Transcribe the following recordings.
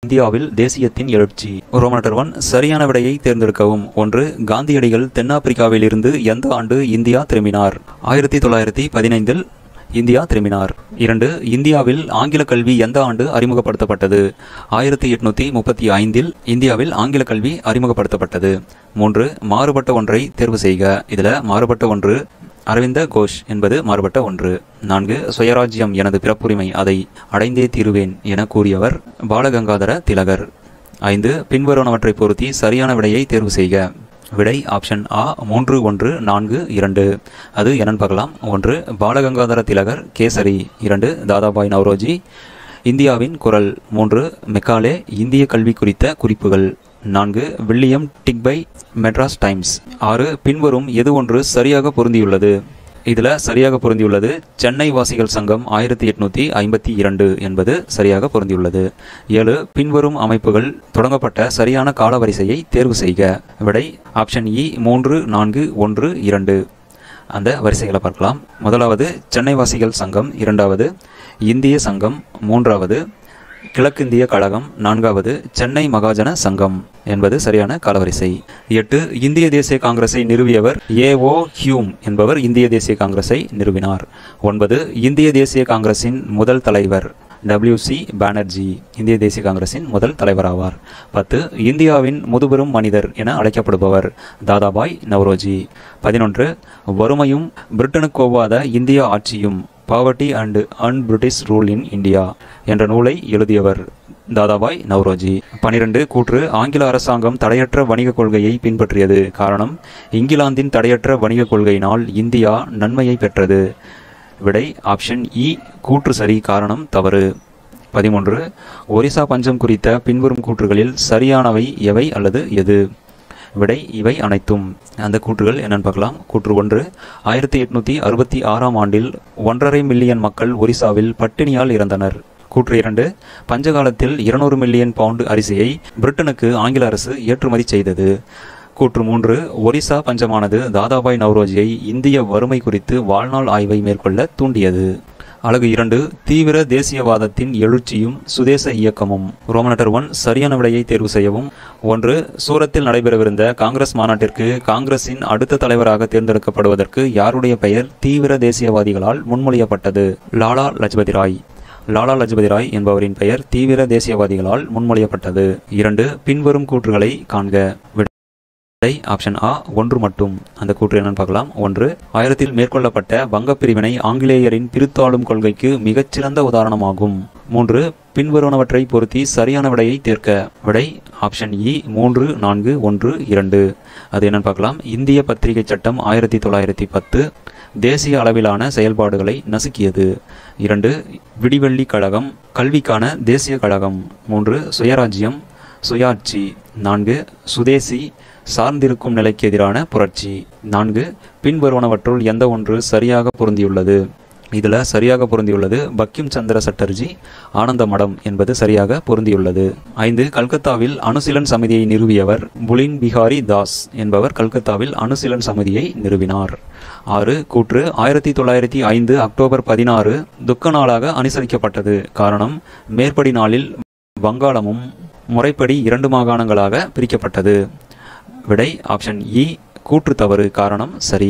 இந்தியாவில் தேசியத்தின் எழுச்சி ரோமனட்டர் ஒன் சரியான விடையை தேர்ந்தெடுக்கவும் ஒன்று காந்தியடிகள் தென்னாப்பிரிக்காவில் இருந்து எந்த ஆண்டு இந்தியா திரும்பினார் ஆயிரத்தி தொள்ளாயிரத்தி பதினைந்தில் இந்தியா திரும்பினார் இரண்டு இந்தியாவில் ஆங்கில கல்வி எந்த ஆண்டு அறிமுகப்படுத்தப்பட்டது ஆயிரத்தி எட்நூத்தி முப்பத்தி ஐந்தில் இந்தியாவில் ஆங்கில கல்வி அறிமுகப்படுத்தப்பட்டது மூன்று மாறுபட்ட ஒன்றை தேர்வு செய்க இதுல மாறுபட்ட ஒன்று அரவிந்த கோஷ் என்பது மாறுபட்ட ஒன்று நான்கு சுயராஜ்யம் எனது பிறப்புரிமை அதை அடைந்தே தீருவேன் என கூறியவர் பாலகங்காதர திலகர் ஐந்து பின்வருவனவற்றை பொருத்தி சரியான விடையை தேர்வு செய்க விடை ஆப்ஷன் ஆ மூன்று ஒன்று நான்கு இரண்டு அது என்னன்னு பார்க்கலாம் ஒன்று பாலகங்காதர திலகர் கேசரி இரண்டு தாதாபாய் நவ்ரோஜி இந்தியாவின் குரல் மூன்று மெக்காலே இந்திய கல்வி குறித்த குறிப்புகள் நான்கு வில்லியம் டிக்பை மெட்ராஸ் டைம்ஸ் ஆறு பின்வரும் எது ஒன்று சரியாக பொருந்தியுள்ளது இதில் சரியாக பொருந்தியுள்ளது சென்னை வாசிகள் சங்கம் ஆயிரத்தி எட்நூத்தி ஐம்பத்தி இரண்டு என்பது சரியாக பொருந்தியுள்ளது ஏழு பின்வரும் அமைப்புகள் தொடங்கப்பட்ட சரியான காலவரிசையை தேர்வு செய்க விடை ஆப்ஷன் இ மூன்று நான்கு ஒன்று இரண்டு அந்த வரிசைகளை பார்க்கலாம் முதலாவது சென்னை வாசிகள் சங்கம் இரண்டாவது இந்திய சங்கம் மூன்றாவது கிழக்கிந்திய கழகம் நான்காவது சென்னை மகாஜன சங்கம் என்பது சரியான காலவரிசை எட்டு இந்திய தேசிய காங்கிரஸை நிறுவியவர் ஏ ஓ ஹியூம் என்பவர் இந்திய தேசிய காங்கிரஸை நிறுவினார் ஒன்பது இந்திய தேசிய காங்கிரசின் முதல் தலைவர் டபிள்யூ சி பானர்ஜி இந்திய தேசிய காங்கிரசின் முதல் தலைவராவார் பத்து இந்தியாவின் முதுபெரும் மனிதர் என அழைக்கப்படுபவர் தாதாபாய் நவ்ரோஜி பதினொன்று வறுமையும் பிரிட்டனுக்கு ஒவ்வாத இந்திய ஆட்சியும் poverty and un British rule in India என்ற நூலை எழுதியவர் தாதாபாய் நவ்ரோஜி பனிரெண்டு கூற்று ஆங்கில அரசாங்கம் தடையற்ற வணிக கொள்கையை பின்பற்றியது காரணம் இங்கிலாந்தின் தடையற்ற வணிக கொள்கையினால் இந்தியா நன்மையை பெற்றது விடை ஆப்ஷன் இ கூற்று சரி காரணம் தவறு பதிமூன்று ஒரிசா பஞ்சம் குறித்த பின்வரும் கூற்றுகளில் சரியானவை எவை அல்லது எது விடை இவை அனைத்தும் அந்த கூற்றுகள் என்னன்னு பார்க்கலாம் கூற்று ஒன்று ஆயிரத்தி எட்நூத்தி அறுபத்தி ஆறாம் ஆண்டில் ஒன்றரை மில்லியன் மக்கள் ஒரிசாவில் பட்டினியால் இறந்தனர் கூற்று இரண்டு பஞ்சகாலத்தில் இருநூறு மில்லியன் பவுண்டு அரிசியை பிரிட்டனுக்கு ஆங்கில அரசு ஏற்றுமதி செய்தது கூற்று மூன்று ஒரிசா பஞ்சமானது தாதாபாய் நவ்ரோஜியை இந்திய வறுமை குறித்து வாழ்நாள் ஆய்வை மேற்கொள்ள தூண்டியது அழகு இரண்டு தீவிர தேசியவாதத்தின் எழுச்சியும் சுதேச இயக்கமும் ரோமனட்டர் ஒன் சரியான விடையை தேர்வு செய்யவும் ஒன்று சூரத்தில் நடைபெறவிருந்த காங்கிரஸ் மாநாட்டிற்கு காங்கிரசின் அடுத்த தலைவராக தேர்ந்தெடுக்கப்படுவதற்கு யாருடைய பெயர் தீவிர தேசியவாதிகளால் முன்மொழியப்பட்டது லாலா லஜ்பதி ராய் லாலா லஜ்பதி ராய் என்பவரின் பெயர் தீவிர தேசியவாதிகளால் முன்மொழியப்பட்டது இரண்டு பின்வரும் கூற்றுகளை காண்க விடை ஆப்ஷன் ஆ ஒன்று மட்டும் அந்த கூற்று என்னன்னு பார்க்கலாம் ஒன்று ஆயிரத்தில் மேற்கொள்ளப்பட்ட வங்கப் பிரிவினை ஆங்கிலேயரின் பிரித்தாளும் கொள்கைக்கு மிகச்சிறந்த உதாரணமாகும் மூன்று பின்வருவனவற்றை பொருத்தி சரியான விடையை தேர்க்க விடை ஆப்ஷன் இ மூன்று நான்கு ஒன்று இரண்டு அது என்னன்னு பார்க்கலாம் இந்திய பத்திரிகை சட்டம் ஆயிரத்தி தொள்ளாயிரத்தி பத்து தேசிய அளவிலான செயல்பாடுகளை நசுக்கியது இரண்டு விடிவெள்ளி கழகம் கல்விக்கான தேசிய கழகம் மூன்று சுயராஜ்யம் சுயாட்சி நான்கு சுதேசி சார்ந்திருக்கும் நிலைக்கு எதிரான புரட்சி நான்கு பின்வருவனவற்றுள் எந்த ஒன்று சரியாக பொருந்தியுள்ளது இதில் சரியாக பொருந்தியுள்ளது பக்கிம் சந்திர சட்டர்ஜி ஆனந்த மடம் என்பது சரியாக பொருந்தியுள்ளது ஐந்து கல்கத்தாவில் அணுசிலன் சமிதியை நிறுவியவர் புலின் பிஹாரி தாஸ் என்பவர் கல்கத்தாவில் அணுசிலன் சமிதியை நிறுவினார் ஆறு கூற்று ஆயிரத்தி தொள்ளாயிரத்தி ஐந்து அக்டோபர் பதினாறு துக்க நாளாக அனுசரிக்கப்பட்டது காரணம் மேற்படி நாளில் வங்காளமும் முறைப்படி இரண்டு மாகாணங்களாக பிரிக்கப்பட்டது விடை ஆப்ஷன் இ கூற்று தவறு காரணம் சரி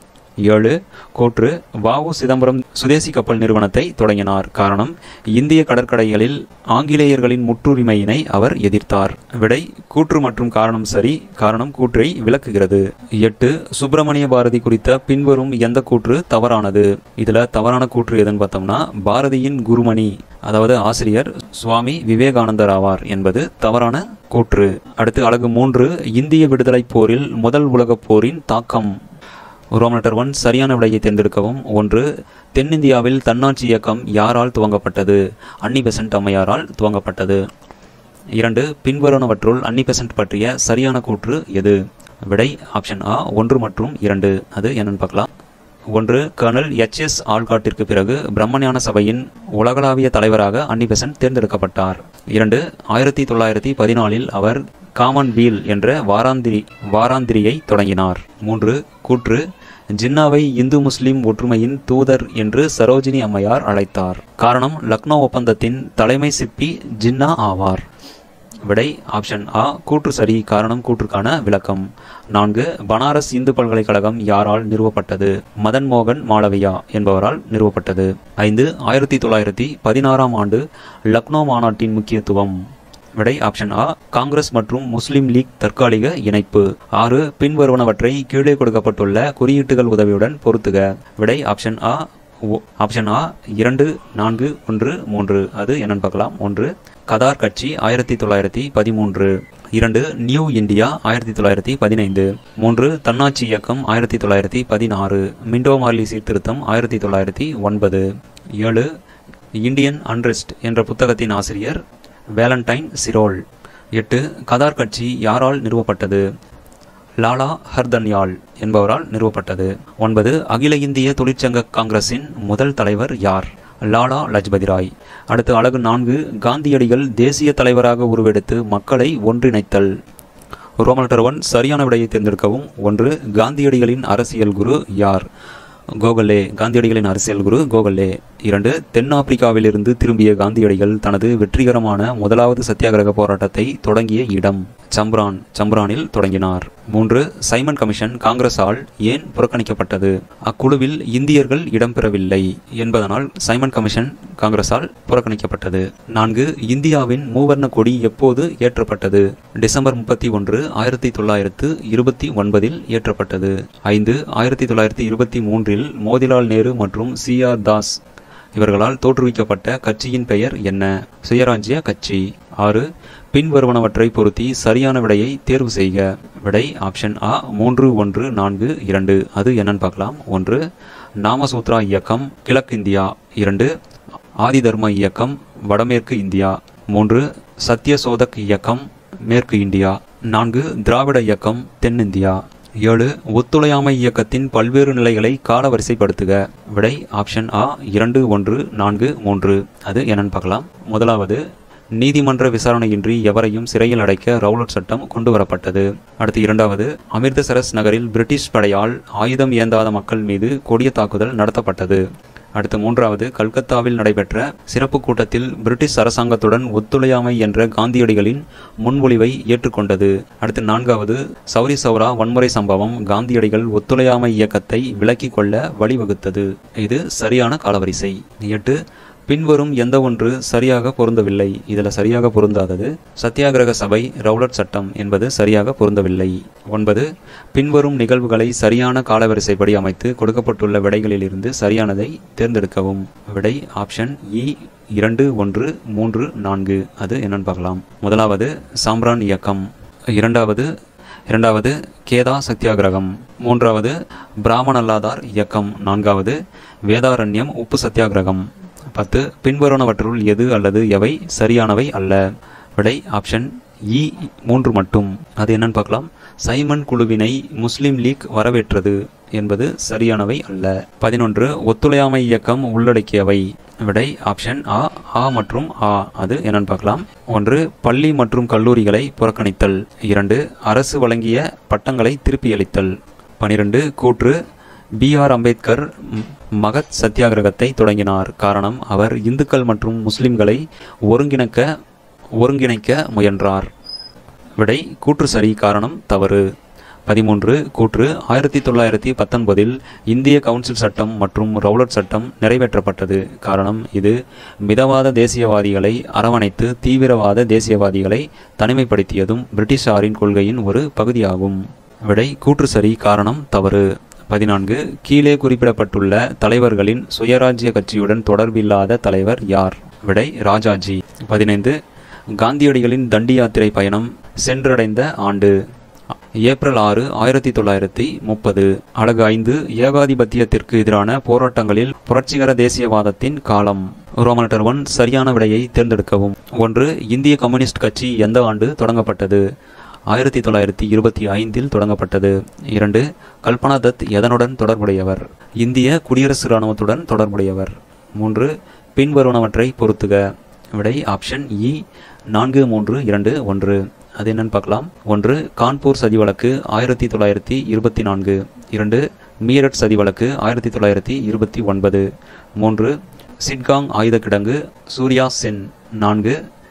ஏழு கூற்று வாவு சிதம்பரம் சுதேசி கப்பல் நிறுவனத்தை தொடங்கினார் காரணம் இந்திய கடற்கரைகளில் ஆங்கிலேயர்களின் முற்றுரிமையினை அவர் எதிர்த்தார் விடை கூற்று மற்றும் காரணம் சரி காரணம் கூற்றை விளக்குகிறது எட்டு சுப்பிரமணிய பாரதி குறித்த பின்வரும் எந்த கூற்று தவறானது இதுல தவறான கூற்று எதுன்னு பார்த்தோம்னா பாரதியின் குருமணி அதாவது ஆசிரியர் சுவாமி விவேகானந்தர் ஆவார் என்பது தவறான கூற்று அடுத்து அழகு மூன்று இந்திய விடுதலைப் போரில் முதல் உலகப் போரின் தாக்கம் ரோமனட்டர் ஒன் சரியான விடையை தேர்ந்தெடுக்கவும் ஒன்று தென்னிந்தியாவில் தன்னாட்சி இயக்கம் யாரால் துவங்கப்பட்டது அன்னி பெசன்ட் அம்மையாரால் துவங்கப்பட்டது இரண்டு பின்வருவனவற்றுள் அன்னி பெசன்ட் பற்றிய சரியான கூற்று எது விடை ஆப்ஷன் ஆ ஒன்று மற்றும் இரண்டு அது என்னன்னு பார்க்கலாம் ஒன்று கர்னல் எச் எஸ் ஆல்காட்டிற்கு பிறகு பிரம்மஞான சபையின் உலகளாவிய தலைவராக அன்னி பெசன்ட் தேர்ந்தெடுக்கப்பட்டார் இரண்டு ஆயிரத்தி தொள்ளாயிரத்தி பதினாலில் அவர் காமன் வீல் என்ற வாராந்திரி வாராந்திரியை தொடங்கினார் மூன்று கூற்று ஜின்னாவை இந்து முஸ்லிம் ஒற்றுமையின் தூதர் என்று சரோஜினி அம்மையார் அழைத்தார் காரணம் லக்னோ ஒப்பந்தத்தின் தலைமை சிற்பி ஜின்னா ஆவார் விடை ஆப்ஷன் ஆ கூற்று சரி காரணம் கூற்றுக்கான விளக்கம் நான்கு பனாரஸ் இந்து பல்கலைக்கழகம் யாரால் நிறுவப்பட்டது மதன் மோகன் மாளவியா என்பவரால் நிறுவப்பட்டது ஐந்து ஆயிரத்தி தொள்ளாயிரத்தி பதினாறாம் ஆண்டு லக்னோ மாநாட்டின் முக்கியத்துவம் விடை ஆப்ஷன் ஆ காங்கிரஸ் மற்றும் முஸ்லிம் லீக் தற்காலிக இணைப்பு ஆறு பின்வருவனவற்றை கீழே கொடுக்கப்பட்டுள்ள குறியீட்டுகள் உதவியுடன் பொருத்துக விடை ஆப்ஷன் ஆ ஒ- ஆப்ஷன் ஆ இரண்டு நான்கு ஒன்று மூன்று அது என்னன்னு பார்க்கலாம் ஒன்று கதார் கட்சி ஆயிரத்தி தொள்ளாயிரத்தி பதிமூன்று இரண்டு நியூ இந்தியா ஆயிரத்தி தொள்ளாயிரத்தி பதினைந்து மூன்று தன்னாட்சி இயக்கம் ஆயிரத்தி தொள்ளாயிரத்தி பதினாறு மிண்டோ மார்லி சீர்திருத்தம் ஆயிரத்தி தொள்ளாயிரத்தி ஒன்பது ஏழு இந்தியன் அன்ரெஸ்ட் என்ற புத்தகத்தின் ஆசிரியர் வேலண்டைன் சிரோல் எட்டு கதார் கட்சி யாரால் நிறுவப்பட்டது லாலா ஹர்தன்யால் என்பவரால் நிறுவப்பட்டது ஒன்பது அகில இந்திய தொழிற்சங்க காங்கிரசின் முதல் தலைவர் யார் லாலா லஜ்பதி ராய் அடுத்து அழகு நான்கு காந்தியடிகள் தேசிய தலைவராக உருவெடுத்து மக்களை ஒன்றிணைத்தல் ரோமன் லெட்டர் ஒன் சரியான விடையை தேர்ந்தெடுக்கவும் ஒன்று காந்தியடிகளின் அரசியல் குரு யார் கோகலே காந்தியடிகளின் அரசியல் குரு கோகலே இரண்டு தென்னாப்பிரிக்காவிலிருந்து திரும்பிய காந்தியடிகள் தனது வெற்றிகரமான முதலாவது சத்தியாகிரக போராட்டத்தை தொடங்கிய இடம் சம்ரான் சம்ரானில் தொடங்கினார் மூன்று சைமன் கமிஷன் காங்கிரஸால் ஏன் புறக்கணிக்கப்பட்டது அக்குழுவில் இந்தியர்கள் இடம்பெறவில்லை என்பதனால் சைமன் கமிஷன் காங்கிரஸால் புறக்கணிக்கப்பட்டது நான்கு இந்தியாவின் மூவர்ண கொடி எப்போது ஏற்றப்பட்டது டிசம்பர் முப்பத்தி ஒன்று ஆயிரத்தி தொள்ளாயிரத்து இருபத்தி ஒன்பதில் ஏற்றப்பட்டது ஐந்து ஆயிரத்தி தொள்ளாயிரத்தி இருபத்தி மூன்றில் மோதிலால் நேரு மற்றும் சி ஆர் தாஸ் இவர்களால் தோற்றுவிக்கப்பட்ட கட்சியின் பெயர் என்ன சுயராஜ்ய கட்சி ஆறு பின்வருவனவற்றை பொருத்தி சரியான விடையை தேர்வு செய்க விடை ஆப்ஷன் ஆ மூன்று ஒன்று நான்கு இரண்டு அது என்னன்னு பார்க்கலாம் ஒன்று நாமசூத்ரா இயக்கம் கிழக்கிந்தியா இரண்டு ஆதி தர்ம இயக்கம் வடமேற்கு இந்தியா மூன்று சத்யசோதக் இயக்கம் மேற்கு இந்தியா நான்கு திராவிட இயக்கம் தென்னிந்தியா ஏழு ஒத்துழையாமை இயக்கத்தின் பல்வேறு நிலைகளை காலவரிசைப்படுத்துக விடை ஆப்ஷன் ஆ இரண்டு ஒன்று நான்கு மூன்று அது என்னன்னு பார்க்கலாம் முதலாவது நீதிமன்ற விசாரணையின்றி எவரையும் சிறையில் அடைக்க ரவுலட் சட்டம் கொண்டு வரப்பட்டது அடுத்து இரண்டாவது அமிர்தசரஸ் நகரில் பிரிட்டிஷ் படையால் ஆயுதம் ஏந்தாத மக்கள் மீது கொடிய தாக்குதல் நடத்தப்பட்டது அடுத்து மூன்றாவது கல்கத்தாவில் நடைபெற்ற சிறப்பு கூட்டத்தில் பிரிட்டிஷ் அரசாங்கத்துடன் ஒத்துழையாமை என்ற காந்தியடிகளின் முன்மொழிவை ஏற்றுக்கொண்டது அடுத்து நான்காவது சௌரி சௌரா வன்முறை சம்பவம் காந்தியடிகள் ஒத்துழையாமை இயக்கத்தை விலக்கிக் கொள்ள வழிவகுத்தது இது சரியான காலவரிசை எட்டு பின்வரும் எந்த ஒன்று சரியாக பொருந்தவில்லை இதில் சரியாக பொருந்தாதது சத்தியாகிரக சபை ரவுலட் சட்டம் என்பது சரியாக பொருந்தவில்லை ஒன்பது பின்வரும் நிகழ்வுகளை சரியான காலவரிசைப்படி அமைத்து கொடுக்கப்பட்டுள்ள விடைகளிலிருந்து சரியானதை தேர்ந்தெடுக்கவும் விடை ஆப்ஷன் இ இரண்டு ஒன்று மூன்று நான்கு அது என்னன்னு பார்க்கலாம் முதலாவது சாம்ரான் இயக்கம் இரண்டாவது இரண்டாவது கேதா சத்தியாகிரகம் மூன்றாவது பிராமணல்லாதார் இயக்கம் நான்காவது வேதாரண்யம் உப்பு சத்தியாகிரகம் பத்து பின்வருவனவற்றுள் எது அல்லது எவை சரியானவை அல்ல விடை ஆப்ஷன் இ மூன்று மட்டும் அது என்னன்னு பார்க்கலாம் சைமன் குழுவினை முஸ்லிம் லீக் வரவேற்றது என்பது சரியானவை அல்ல பதினொன்று ஒத்துழையாமை இயக்கம் உள்ளடக்கியவை விடை ஆப்ஷன் ஆ ஆ மற்றும் ஆ அது என்னன்னு பார்க்கலாம் ஒன்று பள்ளி மற்றும் கல்லூரிகளை புறக்கணித்தல் இரண்டு அரசு வழங்கிய பட்டங்களை திருப்பியளித்தல் பனிரெண்டு கூற்று பி ஆர் அம்பேத்கர் ம், மகத் சத்தியாகிரகத்தை தொடங்கினார் காரணம் அவர் இந்துக்கள் மற்றும் முஸ்லிம்களை ஒருங்கிணைக்க ஒருங்கிணைக்க முயன்றார் விடை கூற்று சரி காரணம் தவறு பதிமூன்று கூற்று ஆயிரத்தி தொள்ளாயிரத்தி பத்தொன்பதில் இந்திய கவுன்சில் சட்டம் மற்றும் ரவுலட் சட்டம் நிறைவேற்றப்பட்டது காரணம் இது மிதவாத தேசியவாதிகளை அரவணைத்து தீவிரவாத தேசியவாதிகளை தனிமைப்படுத்தியதும் பிரிட்டிஷாரின் கொள்கையின் ஒரு பகுதியாகும் விடை கூற்று சரி காரணம் தவறு பதினான்கு கீழே குறிப்பிடப்பட்டுள்ள தலைவர்களின் சுயராஜ்ய கட்சியுடன் தொடர்பில்லாத தலைவர் யார் விடை ராஜாஜி பதினைந்து காந்தியடிகளின் தண்டி யாத்திரை பயணம் சென்றடைந்த ஆண்டு ஏப்ரல் ஆறு ஆயிரத்தி தொள்ளாயிரத்தி முப்பது அழகு ஐந்து ஏகாதிபத்தியத்திற்கு எதிரான போராட்டங்களில் புரட்சிகர தேசியவாதத்தின் காலம் ரோமன் லெட்டர் ஒன் சரியான விடையை தேர்ந்தெடுக்கவும் ஒன்று இந்திய கம்யூனிஸ்ட் கட்சி எந்த ஆண்டு தொடங்கப்பட்டது ஆயிரத்தி தொள்ளாயிரத்தி இருபத்தி ஐந்தில் தொடங்கப்பட்டது இரண்டு கல்பனா தத் எதனுடன் தொடர்புடையவர் இந்திய குடியரசு இராணுவத்துடன் தொடர்புடையவர் மூன்று பின்வருவனவற்றை பொருத்துக விடை ஆப்ஷன் இ நான்கு மூன்று இரண்டு ஒன்று அது என்னன்னு பார்க்கலாம் ஒன்று கான்பூர் சதி வழக்கு ஆயிரத்தி தொள்ளாயிரத்தி இருபத்தி நான்கு இரண்டு மீரட் சதி வழக்கு ஆயிரத்தி தொள்ளாயிரத்தி இருபத்தி ஒன்பது மூன்று சிட்காங் ஆயுத கிடங்கு சூர்யா சென் நான்கு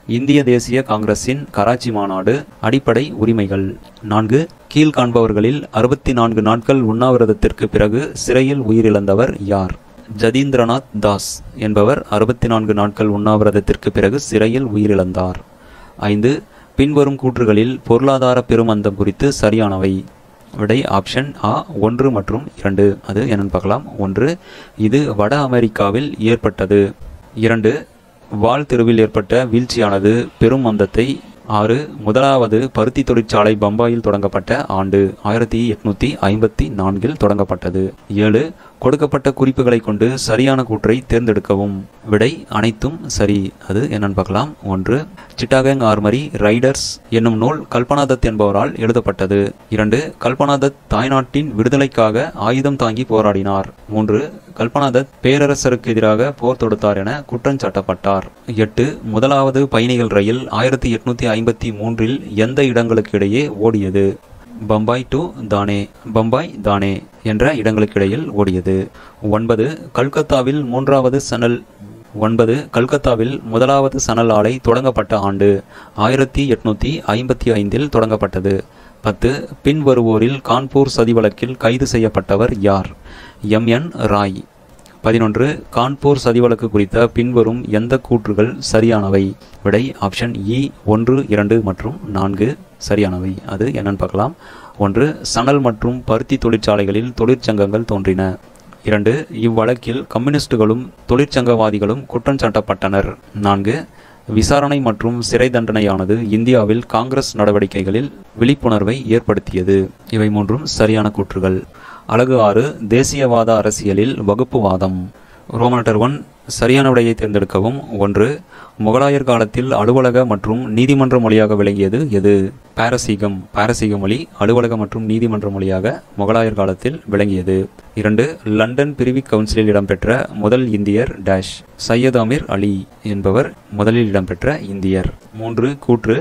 இந்திய தேசிய காங்கிரசின் கராச்சி மாநாடு அடிப்படை உரிமைகள் நான்கு கீழ்காண்பவர்களில் அறுபத்தி நான்கு நாட்கள் உண்ணாவிரதத்திற்கு பிறகு சிறையில் உயிரிழந்தவர் யார் ஜதீந்திரநாத் தாஸ் என்பவர் அறுபத்தி நான்கு நாட்கள் உண்ணாவிரதத்திற்கு பிறகு சிறையில் உயிரிழந்தார் ஐந்து பின்வரும் கூற்றுகளில் பொருளாதார பெருமந்தம் குறித்து சரியானவை விடை ஆப்ஷன் ஆ ஒன்று மற்றும் இரண்டு அது என்னன்னு பார்க்கலாம் ஒன்று இது வட அமெரிக்காவில் ஏற்பட்டது இரண்டு வால் தெருவில் ஏற்பட்ட வீழ்ச்சியானது பெரும் மந்தத்தை ஆறு முதலாவது பருத்தி தொழிற்சாலை பம்பாயில் தொடங்கப்பட்ட ஆண்டு ஆயிரத்தி எட்நூத்தி ஐம்பத்தி நான்கில் தொடங்கப்பட்டது ஏழு கொடுக்கப்பட்ட குறிப்புகளை கொண்டு சரியான கூற்றை தேர்ந்தெடுக்கவும் விடை அனைத்தும் சரி அது என்னன்னு பார்க்கலாம் ஒன்று சிட்டாகங் ஆர்மரி ரைடர்ஸ் என்னும் நூல் கல்பனாதத் என்பவரால் எழுதப்பட்டது இரண்டு கல்பனாதத் தாய்நாட்டின் விடுதலைக்காக ஆயுதம் தாங்கி போராடினார் மூன்று கல்பனாதத் பேரரசருக்கு எதிராக போர் தொடுத்தார் என குற்றஞ்சாட்டப்பட்டார் எட்டு முதலாவது பயணிகள் ரயில் ஆயிரத்தி எட்நூத்தி ஐம்பத்தி மூன்றில் எந்த இடங்களுக்கு இடையே ஓடியது பம்பாய் டு தானே பம்பாய் தானே என்ற இடங்களுக்கிடையில் ஓடியது ஒன்பது கல்கத்தாவில் மூன்றாவது சனல் ஒன்பது கல்கத்தாவில் முதலாவது சணல் ஆலை தொடங்கப்பட்ட ஆண்டு ஆயிரத்தி எட்நூத்தி ஐம்பத்தி ஐந்தில் தொடங்கப்பட்டது பத்து பின்வருவோரில் கான்பூர் சதி வழக்கில் கைது செய்யப்பட்டவர் யார் எம் என் ராய் பதினொன்று கான்பூர் சதி வழக்கு குறித்த பின்வரும் எந்த கூற்றுகள் சரியானவை விடை ஆப்ஷன் இ ஒன்று இரண்டு மற்றும் நான்கு சரியானவை அது என்னன்னு பார்க்கலாம் ஒன்று சணல் மற்றும் பருத்தி தொழிற்சாலைகளில் தொழிற்சங்கங்கள் தோன்றின இரண்டு இவ்வழக்கில் கம்யூனிஸ்டுகளும் தொழிற்சங்கவாதிகளும் குற்றம் சாட்டப்பட்டனர் நான்கு விசாரணை மற்றும் சிறை தண்டனையானது இந்தியாவில் காங்கிரஸ் நடவடிக்கைகளில் விழிப்புணர்வை ஏற்படுத்தியது இவை மூன்றும் சரியான கூற்றுகள் அழகு ஆறு தேசியவாத அரசியலில் வகுப்புவாதம் ரோமனட்டர் ஒன் சரியான விடையை தேர்ந்தெடுக்கவும் ஒன்று முகலாயர் காலத்தில் அலுவலக மற்றும் நீதிமன்ற மொழியாக விளங்கியது எது பாரசீகம் பாரசீக மொழி அலுவலக மற்றும் நீதிமன்ற மொழியாக முகலாயர் காலத்தில் விளங்கியது இரண்டு லண்டன் பிரிவி கவுன்சிலில் இடம்பெற்ற முதல் இந்தியர் டேஷ் சையத் அமீர் அலி என்பவர் முதலில் இடம்பெற்ற இந்தியர் மூன்று கூற்று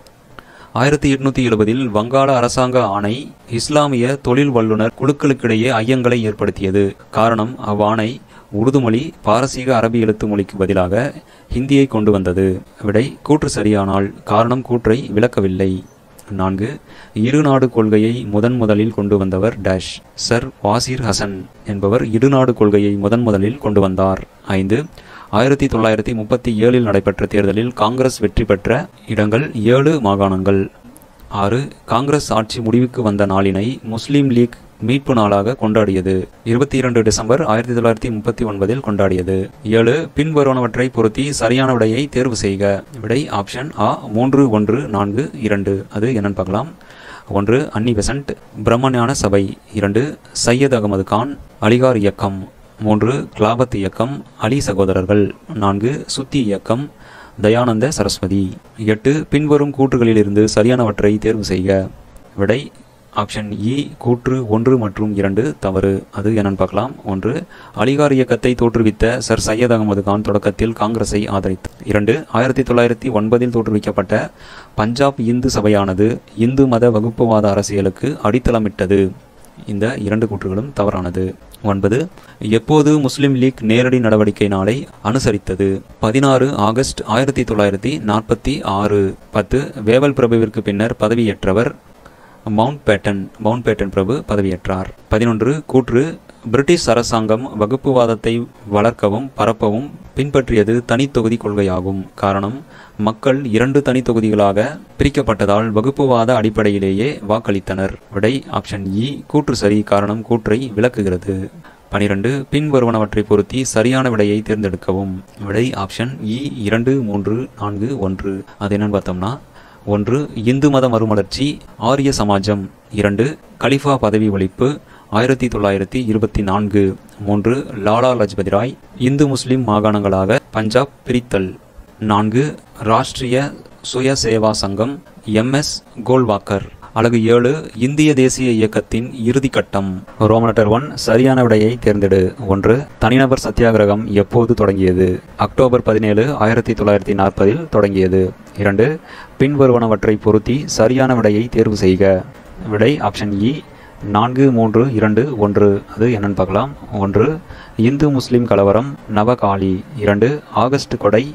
ஆயிரத்தி எட்நூத்தி எழுபதில் வங்காள அரசாங்க ஆணை இஸ்லாமிய தொழில் வல்லுநர் குழுக்களுக்கிடையே ஐயங்களை ஏற்படுத்தியது காரணம் அவ்வாணை உருது மொழி பாரசீக அரபி எழுத்து மொழிக்கு பதிலாக ஹிந்தியை கொண்டு வந்தது விடை கூற்று சரியானால் காரணம் கூற்றை விளக்கவில்லை நான்கு இருநாடு கொள்கையை முதன் முதலில் கொண்டு வந்தவர் டேஷ் சர் வாசிர் ஹசன் என்பவர் இருநாடு கொள்கையை முதன் முதலில் கொண்டு வந்தார் ஐந்து ஆயிரத்தி தொள்ளாயிரத்தி முப்பத்தி ஏழில் நடைபெற்ற தேர்தலில் காங்கிரஸ் வெற்றி பெற்ற இடங்கள் ஏழு மாகாணங்கள் ஆறு காங்கிரஸ் ஆட்சி முடிவுக்கு வந்த நாளினை முஸ்லீம் லீக் மீட்பு நாளாக கொண்டாடியது இருபத்தி இரண்டு டிசம்பர் ஆயிரத்தி தொள்ளாயிரத்தி முப்பத்தி ஒன்பதில் கொண்டாடியது ஏழு பின்வருவனவற்றை பொருத்தி சரியான விடையை தேர்வு செய்க விடை ஆப்ஷன் ஆ மூன்று ஒன்று நான்கு இரண்டு அது என்னன்னு பார்க்கலாம் ஒன்று அன்னி பெசன்ட் பிரம்மஞான சபை இரண்டு சையத் அகமது கான் அலிகார் இயக்கம் மூன்று கிளாபத் இயக்கம் அலி சகோதரர்கள் நான்கு சுத்தி இயக்கம் தயானந்த சரஸ்வதி எட்டு பின்வரும் கூற்றுகளிலிருந்து சரியானவற்றை தேர்வு செய்க விடை ஆப்ஷன் இ கூற்று ஒன்று மற்றும் இரண்டு தவறு அது என்னன்னு பார்க்கலாம் ஒன்று அலிகார் இயக்கத்தை தோற்றுவித்த சர் சையத் அகமது கான் தொடக்கத்தில் காங்கிரஸை ஆதரித்தார் இரண்டு ஆயிரத்தி தொள்ளாயிரத்தி ஒன்பதில் தோற்றுவிக்கப்பட்ட பஞ்சாப் இந்து சபையானது இந்து மத வகுப்புவாத அரசியலுக்கு அடித்தளமிட்டது இந்த இரண்டு கூற்றுகளும் தவறானது ஒன்பது எப்போது முஸ்லிம் லீக் நேரடி நடவடிக்கை நாளை அனுசரித்தது பதினாறு ஆகஸ்ட் ஆயிரத்தி தொள்ளாயிரத்தி நாற்பத்தி ஆறு பத்து வேவல் பிரபுவிற்கு பின்னர் பதவியேற்றவர் மவுண்ட் பேட்டன் மவுண்ட் பேட்டன் பிரபு பதவியேற்றார் பதினொன்று கூற்று பிரிட்டிஷ் அரசாங்கம் வகுப்புவாதத்தை வளர்க்கவும் பரப்பவும் பின்பற்றியது தனித்தொகுதி கொள்கையாகும் காரணம் மக்கள் இரண்டு தனித்தொகுதிகளாக பிரிக்கப்பட்டதால் வகுப்புவாத அடிப்படையிலேயே வாக்களித்தனர் விடை ஆப்ஷன் இ கூற்று சரி காரணம் கூற்றை விளக்குகிறது பனிரெண்டு பின்வருவனவற்றை பொருத்தி சரியான விடையை தேர்ந்தெடுக்கவும் விடை ஆப்ஷன் இ இரண்டு மூன்று நான்கு ஒன்று அது என்னன்னு பார்த்தோம்னா ஒன்று இந்து மத மறுமலர்ச்சி ஆரிய சமாஜம் இரண்டு கலிஃபா பதவி ஒழிப்பு ஆயிரத்தி தொள்ளாயிரத்தி இருபத்தி நான்கு மூன்று லாலா லஜ்பதி ராய் இந்து முஸ்லிம் மாகாணங்களாக பஞ்சாப் பிரித்தல் நான்கு ராஷ்டிரிய சுய சேவா சங்கம் எம்எஸ் கோல்வாக்கர் அழகு ஏழு இந்திய தேசிய இயக்கத்தின் இறுதி கட்டம் ரோமனட்டர் ஒன் சரியான விடையை தேர்ந்தெடு ஒன்று தனிநபர் சத்தியாகிரகம் எப்போது தொடங்கியது அக்டோபர் பதினேழு ஆயிரத்தி தொள்ளாயிரத்தி நாற்பதில் தொடங்கியது இரண்டு பின்வருவனவற்றை பொருத்தி சரியான விடையை தேர்வு செய்க விடை ஆப்ஷன் இ நான்கு மூன்று இரண்டு ஒன்று அது என்னன்னு பார்க்கலாம் ஒன்று இந்து முஸ்லிம் கலவரம் நவகாளி இரண்டு ஆகஸ்ட் கொடை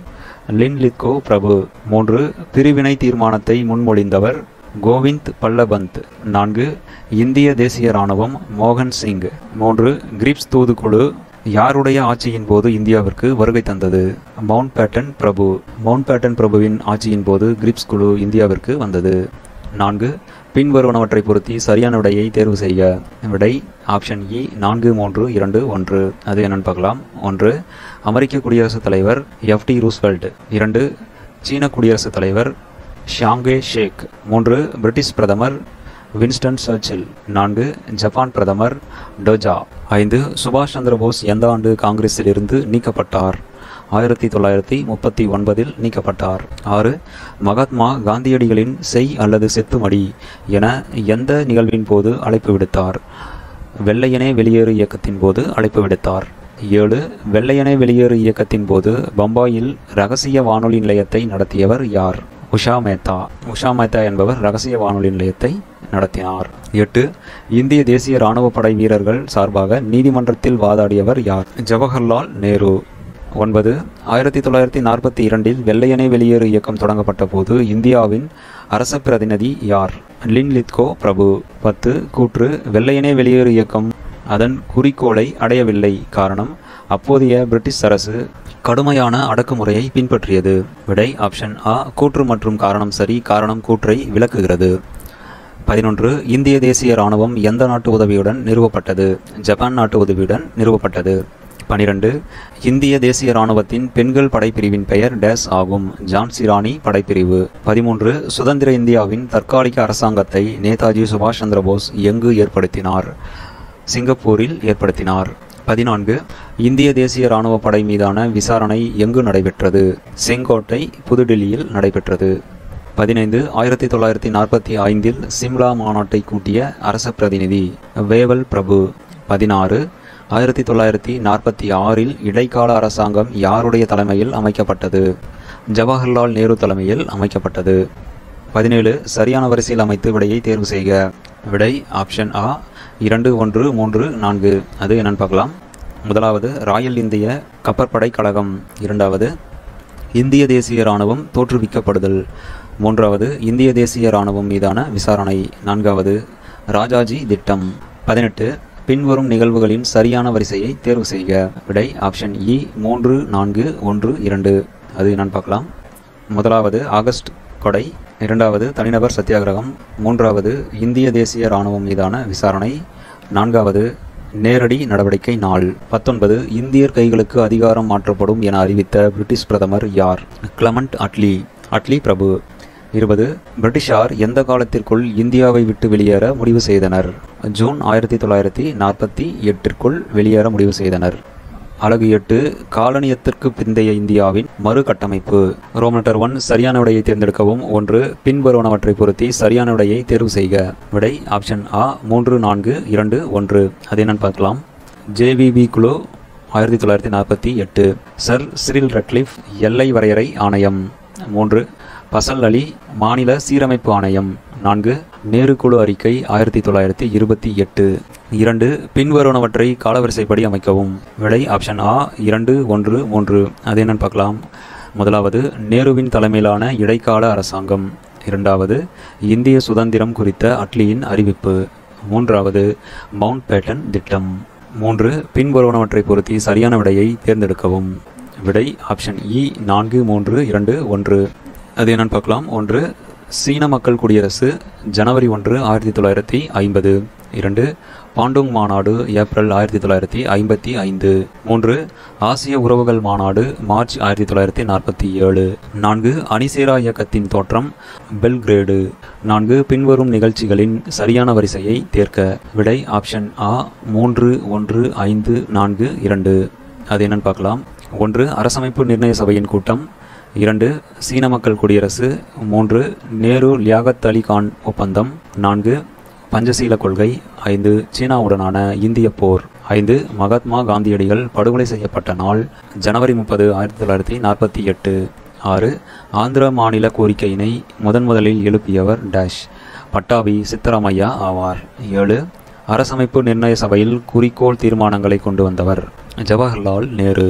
லின் லித்கோ பிரபு மூன்று பிரிவினை தீர்மானத்தை முன்மொழிந்தவர் கோவிந்த் பல்லபந்த் நான்கு இந்திய தேசிய ராணுவம் மோகன் சிங் மூன்று கிரிப்ஸ் தூதுக்குழு யாருடைய ஆட்சியின் போது இந்தியாவிற்கு வருகை தந்தது மவுண்ட் பேட்டன் பிரபு மவுண்ட் பேட்டன் பிரபுவின் ஆட்சியின் போது கிரிப்ஸ் குழு இந்தியாவிற்கு வந்தது நான்கு பின்வருவனவற்றை பொருத்தி சரியான விடையை தேர்வு செய்ய விடை ஆப்ஷன் இ நான்கு மூன்று இரண்டு ஒன்று அது என்னன்னு பார்க்கலாம் ஒன்று அமெரிக்க குடியரசுத் தலைவர் எஃப் டி ரூஸ்வெல்ட் இரண்டு சீன குடியரசுத் தலைவர் ஷாங்கே ஷேக் மூன்று பிரிட்டிஷ் பிரதமர் வின்ஸ்டன் சர்ச்சில் நான்கு ஜப்பான் பிரதமர் டோஜா ஐந்து சுபாஷ் சந்திர போஸ் எந்த ஆண்டு காங்கிரஸில் இருந்து நீக்கப்பட்டார் ஆயிரத்தி தொள்ளாயிரத்தி முப்பத்தி ஒன்பதில் நீக்கப்பட்டார் ஆறு மகாத்மா காந்தியடிகளின் செய் அல்லது செத்துமடி என எந்த நிகழ்வின் போது அழைப்பு விடுத்தார் வெள்ளையனே வெளியேறு இயக்கத்தின் போது அழைப்பு விடுத்தார் ஏழு வெள்ளையனே வெளியேறு இயக்கத்தின் போது பம்பாயில் ரகசிய வானொலி நிலையத்தை நடத்தியவர் யார் உஷா மேத்தா உஷா மேத்தா என்பவர் ரகசிய வானொலி நிலையத்தை நடத்தினார் எட்டு இந்திய தேசிய ராணுவ படை வீரர்கள் சார்பாக நீதிமன்றத்தில் வாதாடியவர் யார் ஜவஹர்லால் நேரு ஒன்பது ஆயிரத்தி தொள்ளாயிரத்தி நாற்பத்தி இரண்டில் வெள்ளையனே வெளியேறு இயக்கம் தொடங்கப்பட்ட போது இந்தியாவின் அரச பிரதிநிதி யார் லின் லித்கோ பிரபு பத்து கூற்று வெள்ளையனே வெளியேறு இயக்கம் அதன் குறிக்கோளை அடையவில்லை காரணம் அப்போதைய பிரிட்டிஷ் அரசு கடுமையான அடக்குமுறையை பின்பற்றியது விடை ஆப்ஷன் ஆ கூற்று மற்றும் காரணம் சரி காரணம் கூற்றை விளக்குகிறது பதினொன்று இந்திய தேசிய ராணுவம் எந்த நாட்டு உதவியுடன் நிறுவப்பட்டது ஜப்பான் நாட்டு உதவியுடன் நிறுவப்பட்டது பனிரெண்டு இந்திய தேசிய ராணுவத்தின் பெண்கள் படைப்பிரிவின் பெயர் டேஸ் ஆகும் ஜான்சி ராணி படைப்பிரிவு பதிமூன்று சுதந்திர இந்தியாவின் தற்காலிக அரசாங்கத்தை நேதாஜி சுபாஷ் சந்திர போஸ் எங்கு ஏற்படுத்தினார் சிங்கப்பூரில் ஏற்படுத்தினார் பதினான்கு இந்திய தேசிய ராணுவ படை மீதான விசாரணை எங்கு நடைபெற்றது செங்கோட்டை புதுடில்லியில் நடைபெற்றது பதினைந்து ஆயிரத்தி தொள்ளாயிரத்தி நாற்பத்தி ஐந்தில் சிம்லா மாநாட்டை கூட்டிய அரச பிரதிநிதி வேவல் பிரபு பதினாறு ஆயிரத்தி தொள்ளாயிரத்தி நாற்பத்தி ஆறில் இடைக்கால அரசாங்கம் யாருடைய தலைமையில் அமைக்கப்பட்டது ஜவஹர்லால் நேரு தலைமையில் அமைக்கப்பட்டது பதினேழு சரியான வரிசையில் அமைத்து விடையை தேர்வு செய்க விடை ஆப்ஷன் ஆ இரண்டு ஒன்று மூன்று நான்கு அது என்னன்னு பார்க்கலாம் முதலாவது ராயல் இந்திய கப்பற்படை கழகம் இரண்டாவது இந்திய தேசிய இராணுவம் தோற்றுவிக்கப்படுதல் மூன்றாவது இந்திய தேசிய இராணுவம் மீதான விசாரணை நான்காவது ராஜாஜி திட்டம் பதினெட்டு பின்வரும் நிகழ்வுகளின் சரியான வரிசையை தேர்வு செய்க விடை ஆப்ஷன் இ மூன்று நான்கு ஒன்று இரண்டு அது என்னன்னு பார்க்கலாம் முதலாவது ஆகஸ்ட் கொடை இரண்டாவது தனிநபர் சத்தியாகிரகம் மூன்றாவது இந்திய தேசிய இராணுவம் மீதான விசாரணை நான்காவது நேரடி நடவடிக்கை நாள் பத்தொன்பது இந்தியர் கைகளுக்கு அதிகாரம் மாற்றப்படும் என அறிவித்த பிரிட்டிஷ் பிரதமர் யார் கிளமண்ட் அட்லி அட்லி பிரபு இருபது பிரிட்டிஷார் எந்த காலத்திற்குள் இந்தியாவை விட்டு வெளியேற முடிவு செய்தனர் ஜூன் ஆயிரத்தி தொள்ளாயிரத்தி நாற்பத்தி எட்டிற்குள் வெளியேற முடிவு செய்தனர் அழகு எட்டு காலனியத்திற்கு பிந்தைய இந்தியாவின் மறுகட்டமைப்பு ரோமனட்டர் ஒன் சரியான விடையை தேர்ந்தெடுக்கவும் ஒன்று பின்வருவனவற்றை பொருத்தி சரியான விடையை தேர்வு செய்க விடை ஆப்ஷன் ஆ மூன்று நான்கு இரண்டு ஒன்று அது என்னன்னு பார்க்கலாம் ஜேவிபி குழு ஆயிரத்தி தொள்ளாயிரத்தி நாற்பத்தி எட்டு சர் சிரில் ரட்லிஃப் எல்லை வரையறை ஆணையம் மூன்று பசல் அலி மாநில சீரமைப்பு ஆணையம் நான்கு நேரு குழு அறிக்கை ஆயிரத்தி தொள்ளாயிரத்தி இருபத்தி எட்டு இரண்டு பின்வருவனவற்றை காலவரிசைப்படி அமைக்கவும் விடை ஆப்ஷன் ஆ இரண்டு ஒன்று மூன்று அது என்னன்னு பார்க்கலாம் முதலாவது நேருவின் தலைமையிலான இடைக்கால அரசாங்கம் இரண்டாவது இந்திய சுதந்திரம் குறித்த அட்லியின் அறிவிப்பு மூன்றாவது மவுண்ட் பேட்டன் திட்டம் மூன்று பின்வருவனவற்றை பொருத்தி சரியான விடையை தேர்ந்தெடுக்கவும் விடை ஆப்ஷன் இ நான்கு மூன்று இரண்டு ஒன்று அது என்னன்னு பார்க்கலாம் ஒன்று சீன மக்கள் குடியரசு ஜனவரி ஒன்று ஆயிரத்தி தொள்ளாயிரத்தி ஐம்பது இரண்டு பாண்டோங் மாநாடு ஏப்ரல் ஆயிரத்தி தொள்ளாயிரத்தி ஐம்பத்தி ஐந்து மூன்று ஆசிய உறவுகள் மாநாடு மார்ச் ஆயிரத்தி தொள்ளாயிரத்தி நாற்பத்தி ஏழு நான்கு அணிசேரா இயக்கத்தின் தோற்றம் பெல்கிரேடு நான்கு பின்வரும் நிகழ்ச்சிகளின் சரியான வரிசையை தேர்க்க விடை ஆப்ஷன் ஆ மூன்று ஒன்று ஐந்து நான்கு இரண்டு அது என்னன்னு பார்க்கலாம் ஒன்று அரசமைப்பு நிர்ணய சபையின் கூட்டம் இரண்டு சீன மக்கள் குடியரசு மூன்று நேரு லியாகத் அலி கான் ஒப்பந்தம் நான்கு பஞ்சசீல கொள்கை ஐந்து சீனாவுடனான இந்திய போர் ஐந்து மகாத்மா காந்தியடிகள் படுகொலை செய்யப்பட்ட நாள் ஜனவரி முப்பது ஆயிரத்தி தொள்ளாயிரத்தி நாற்பத்தி எட்டு ஆறு ஆந்திர மாநில கோரிக்கையினை முதன் முதலில் எழுப்பியவர் டேஷ் பட்டாபி சித்தராமையா ஆவார் ஏழு அரசமைப்பு நிர்ணய சபையில் குறிக்கோள் தீர்மானங்களை கொண்டு வந்தவர் ஜவஹர்லால் நேரு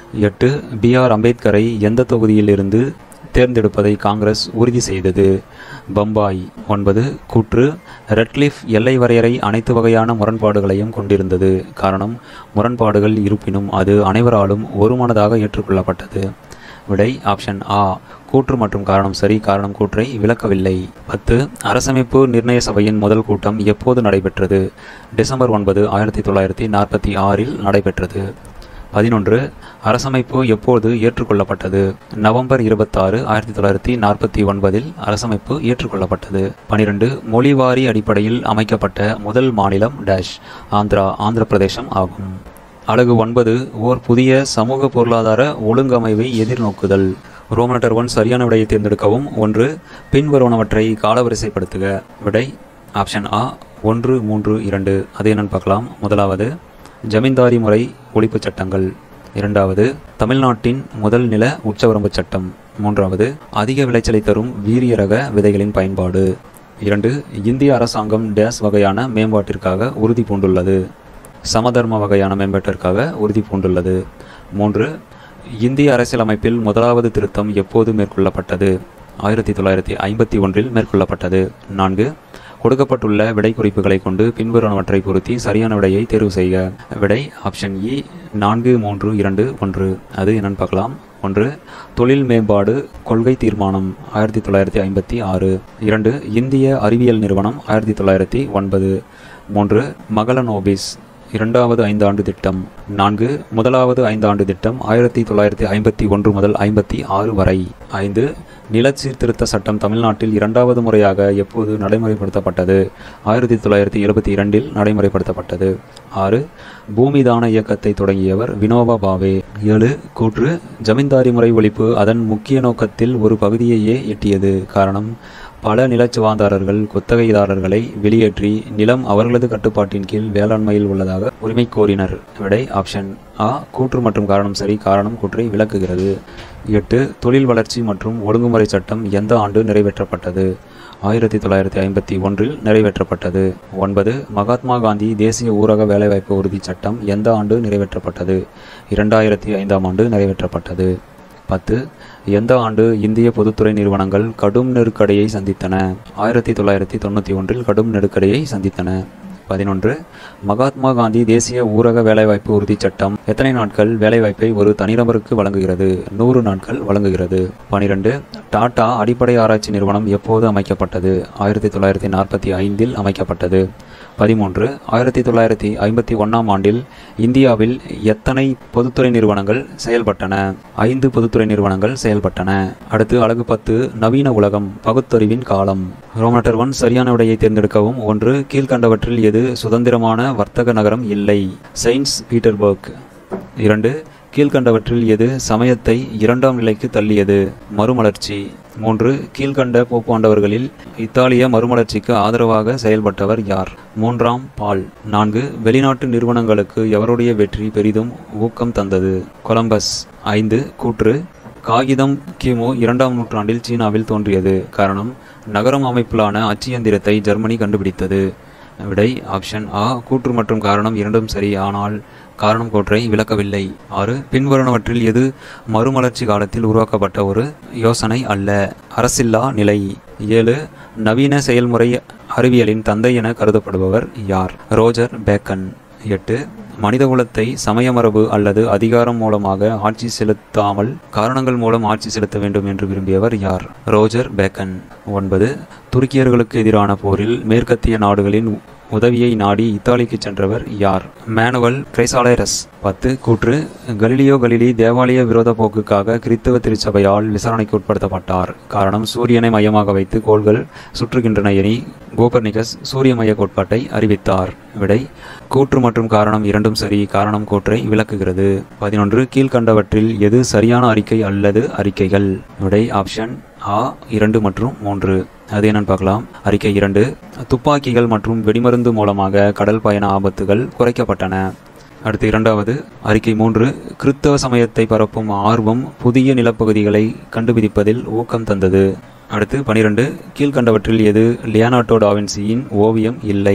எட்டு பி ஆர் அம்பேத்கரை எந்த தொகுதியிலிருந்து தேர்ந்தெடுப்பதை காங்கிரஸ் உறுதி செய்தது பம்பாய் ஒன்பது கூற்று ரெட்லிஃப் எல்லை வரையறை அனைத்து வகையான முரண்பாடுகளையும் கொண்டிருந்தது காரணம் முரண்பாடுகள் இருப்பினும் அது அனைவராலும் ஒருமனதாக ஏற்றுக்கொள்ளப்பட்டது விடை ஆப்ஷன் ஆ கூற்று மற்றும் காரணம் சரி காரணம் கூற்றை விளக்கவில்லை பத்து அரசமைப்பு நிர்ணய சபையின் முதல் கூட்டம் எப்போது நடைபெற்றது டிசம்பர் ஒன்பது ஆயிரத்தி தொள்ளாயிரத்தி நாற்பத்தி ஆறில் நடைபெற்றது பதினொன்று அரசமைப்பு எப்போது ஏற்றுக்கொள்ளப்பட்டது நவம்பர் இருபத்தாறு ஆயிரத்தி தொள்ளாயிரத்தி நாற்பத்தி ஒன்பதில் அரசமைப்பு ஏற்றுக்கொள்ளப்பட்டது பனிரெண்டு மொழிவாரி அடிப்படையில் அமைக்கப்பட்ட முதல் மாநிலம் டேஷ் ஆந்திரா ஆந்திர பிரதேசம் ஆகும் அழகு ஒன்பது ஓர் புதிய சமூக பொருளாதார ஒழுங்கமைவை எதிர்நோக்குதல் ரோமனட்டர் ஒன் சரியான விடையை தேர்ந்தெடுக்கவும் ஒன்று பின்வருவனவற்றை காலவரிசைப்படுத்துக விடை ஆப்ஷன் ஆ ஒன்று மூன்று இரண்டு அது என்னன்னு பார்க்கலாம் முதலாவது ஜமீன்தாரி முறை ஒழிப்புச் சட்டங்கள் இரண்டாவது தமிழ்நாட்டின் முதல் நில உச்சவரம்பு சட்டம் மூன்றாவது அதிக விளைச்சலை தரும் வீரிய ரக விதைகளின் பயன்பாடு இரண்டு இந்திய அரசாங்கம் டேஸ் வகையான மேம்பாட்டிற்காக உறுதி பூண்டுள்ளது சமதர்ம வகையான மேம்பாட்டிற்காக உறுதி பூண்டுள்ளது மூன்று இந்திய அரசியலமைப்பில் முதலாவது திருத்தம் எப்போது மேற்கொள்ளப்பட்டது ஆயிரத்தி தொள்ளாயிரத்தி ஐம்பத்தி ஒன்றில் மேற்கொள்ளப்பட்டது நான்கு கொடுக்கப்பட்டுள்ள விடை குறிப்புகளை கொண்டு பின்வருவனவற்றை பொருத்தி சரியான விடையை தேர்வு செய்க விடை ஆப்ஷன் இ நான்கு மூன்று இரண்டு ஒன்று அது என்னன்னு பார்க்கலாம் ஒன்று தொழில் மேம்பாடு கொள்கை தீர்மானம் ஆயிரத்தி தொள்ளாயிரத்தி ஐம்பத்தி ஆறு இரண்டு இந்திய அறிவியல் நிறுவனம் ஆயிரத்தி தொள்ளாயிரத்தி ஒன்பது மூன்று மகளனோபிஸ் இரண்டாவது ஐந்தாண்டு திட்டம் நான்கு முதலாவது ஐந்தாண்டு திட்டம் ஆயிரத்தி தொள்ளாயிரத்தி ஐம்பத்தி ஒன்று முதல் ஐம்பத்தி ஆறு வரை ஐந்து நில சீர்திருத்த சட்டம் தமிழ்நாட்டில் இரண்டாவது முறையாக எப்போது நடைமுறைப்படுத்தப்பட்டது ஆயிரத்தி தொள்ளாயிரத்தி எழுபத்தி இரண்டில் நடைமுறைப்படுத்தப்பட்டது ஆறு பூமிதான இயக்கத்தை தொடங்கியவர் வினோபா பாவே ஏழு கூற்று ஜமீன்தாரி முறை ஒழிப்பு அதன் முக்கிய நோக்கத்தில் ஒரு பகுதியையே எட்டியது காரணம் பல நிலச்சுவாந்தாரர்கள் குத்தகைதாரர்களை வெளியேற்றி நிலம் அவர்களது கட்டுப்பாட்டின் கீழ் வேளாண்மையில் உள்ளதாக உரிமை கோரினர் விடை ஆப்ஷன் ஆ கூற்று மற்றும் காரணம் சரி காரணம் கூற்றை விளக்குகிறது எட்டு தொழில் வளர்ச்சி மற்றும் ஒழுங்குமுறை சட்டம் எந்த ஆண்டு நிறைவேற்றப்பட்டது ஆயிரத்தி தொள்ளாயிரத்தி ஐம்பத்தி ஒன்றில் நிறைவேற்றப்பட்டது ஒன்பது மகாத்மா காந்தி தேசிய ஊரக வேலைவாய்ப்பு உறுதி சட்டம் எந்த ஆண்டு நிறைவேற்றப்பட்டது இரண்டாயிரத்தி ஐந்தாம் ஆண்டு நிறைவேற்றப்பட்டது பத்து எந்த ஆண்டு இந்திய பொதுத்துறை நிறுவனங்கள் கடும் நெருக்கடியை சந்தித்தன ஆயிரத்தி தொள்ளாயிரத்தி தொண்ணூற்றி ஒன்றில் கடும் நெருக்கடியை சந்தித்தன பதினொன்று மகாத்மா காந்தி தேசிய ஊரக வேலைவாய்ப்பு உறுதிச் சட்டம் எத்தனை நாட்கள் வேலைவாய்ப்பை ஒரு தனிநபருக்கு வழங்குகிறது நூறு நாட்கள் வழங்குகிறது பனிரெண்டு டாடா அடிப்படை ஆராய்ச்சி நிறுவனம் எப்போது அமைக்கப்பட்டது ஆயிரத்தி தொள்ளாயிரத்தி நாற்பத்தி ஐந்தில் அமைக்கப்பட்டது பதிமூன்று ஆயிரத்தி தொள்ளாயிரத்தி ஐம்பத்தி ஒன்றாம் ஆண்டில் இந்தியாவில் எத்தனை பொதுத்துறை நிறுவனங்கள் செயல்பட்டன ஐந்து பொதுத்துறை நிறுவனங்கள் செயல்பட்டன அடுத்து அழகு பத்து நவீன உலகம் பகுத்தறிவின் காலம் ரோமனட்டர் ஒன் சரியான விடையை தேர்ந்தெடுக்கவும் ஒன்று கீழ்கண்டவற்றில் எது சுதந்திரமான வர்த்தக நகரம் இல்லை செயின்ஸ் பீட்டர்பர்க் இரண்டு கீழ்கண்டவற்றில் எது சமயத்தை இரண்டாம் நிலைக்கு தள்ளியது மறுமலர்ச்சி மூன்று கீழ்கண்ட போப்பாண்டவர்களில் இத்தாலிய மறுமலர்ச்சிக்கு ஆதரவாக செயல்பட்டவர் யார் மூன்றாம் பால் நான்கு வெளிநாட்டு நிறுவனங்களுக்கு எவருடைய வெற்றி பெரிதும் ஊக்கம் தந்தது கொலம்பஸ் ஐந்து கூற்று காகிதம் கிமு இரண்டாம் நூற்றாண்டில் சீனாவில் தோன்றியது காரணம் நகரம் அமைப்பிலான அச்சியந்திரத்தை ஜெர்மனி கண்டுபிடித்தது விடை ஆப்ஷன் ஆ கூற்று மற்றும் காரணம் இரண்டும் சரி ஆனால் காரணம் கோற்றை விளக்கவில்லை ஆறு பின்வருவனவற்றில் எது மறுமலர்ச்சி காலத்தில் உருவாக்கப்பட்ட ஒரு யோசனை அல்ல அரசில்லா நிலை ஏழு நவீன செயல்முறை அறிவியலின் தந்தை என கருதப்படுபவர் யார் ரோஜர் பேக்கன் எட்டு மனிதகுலத்தை சமயமரபு அல்லது அதிகாரம் மூலமாக ஆட்சி செலுத்தாமல் காரணங்கள் மூலம் ஆட்சி செலுத்த வேண்டும் என்று விரும்பியவர் யார் ரோஜர் பேக்கன் ஒன்பது துருக்கியர்களுக்கு எதிரான போரில் மேற்கத்திய நாடுகளின் உதவியை நாடி இத்தாலிக்கு சென்றவர் யார் மேனுவல் கிரைசாலேரஸ் பத்து கூற்று கலிலியோ கலிலி தேவாலய விரோத போக்குக்காக கிறித்தவ திருச்சபையால் விசாரணைக்கு உட்படுத்தப்பட்டார் காரணம் சூரியனை மையமாக வைத்து கோள்கள் சுற்றுகின்றன என கோபர்னிகஸ் சூரிய மைய கோட்பாட்டை அறிவித்தார் விடை கூற்று மற்றும் காரணம் இரண்டும் சரி காரணம் கூற்றை விளக்குகிறது பதினொன்று கீழ்கண்டவற்றில் எது சரியான அறிக்கை அல்லது அறிக்கைகள் விடை ஆப்ஷன் ஆ இரண்டு மற்றும் மூன்று அது என்னன்னு பார்க்கலாம் அறிக்கை இரண்டு துப்பாக்கிகள் மற்றும் வெடிமருந்து மூலமாக கடல் பயண ஆபத்துகள் குறைக்கப்பட்டன அடுத்து இரண்டாவது அறிக்கை மூன்று கிறித்தவ சமயத்தை பரப்பும் ஆர்வம் புதிய நிலப்பகுதிகளை கண்டுபிடிப்பதில் ஊக்கம் தந்தது அடுத்து பனிரெண்டு கீழ்கண்டவற்றில் எது லியானார்டோ டாவின்சியின் ஓவியம் இல்லை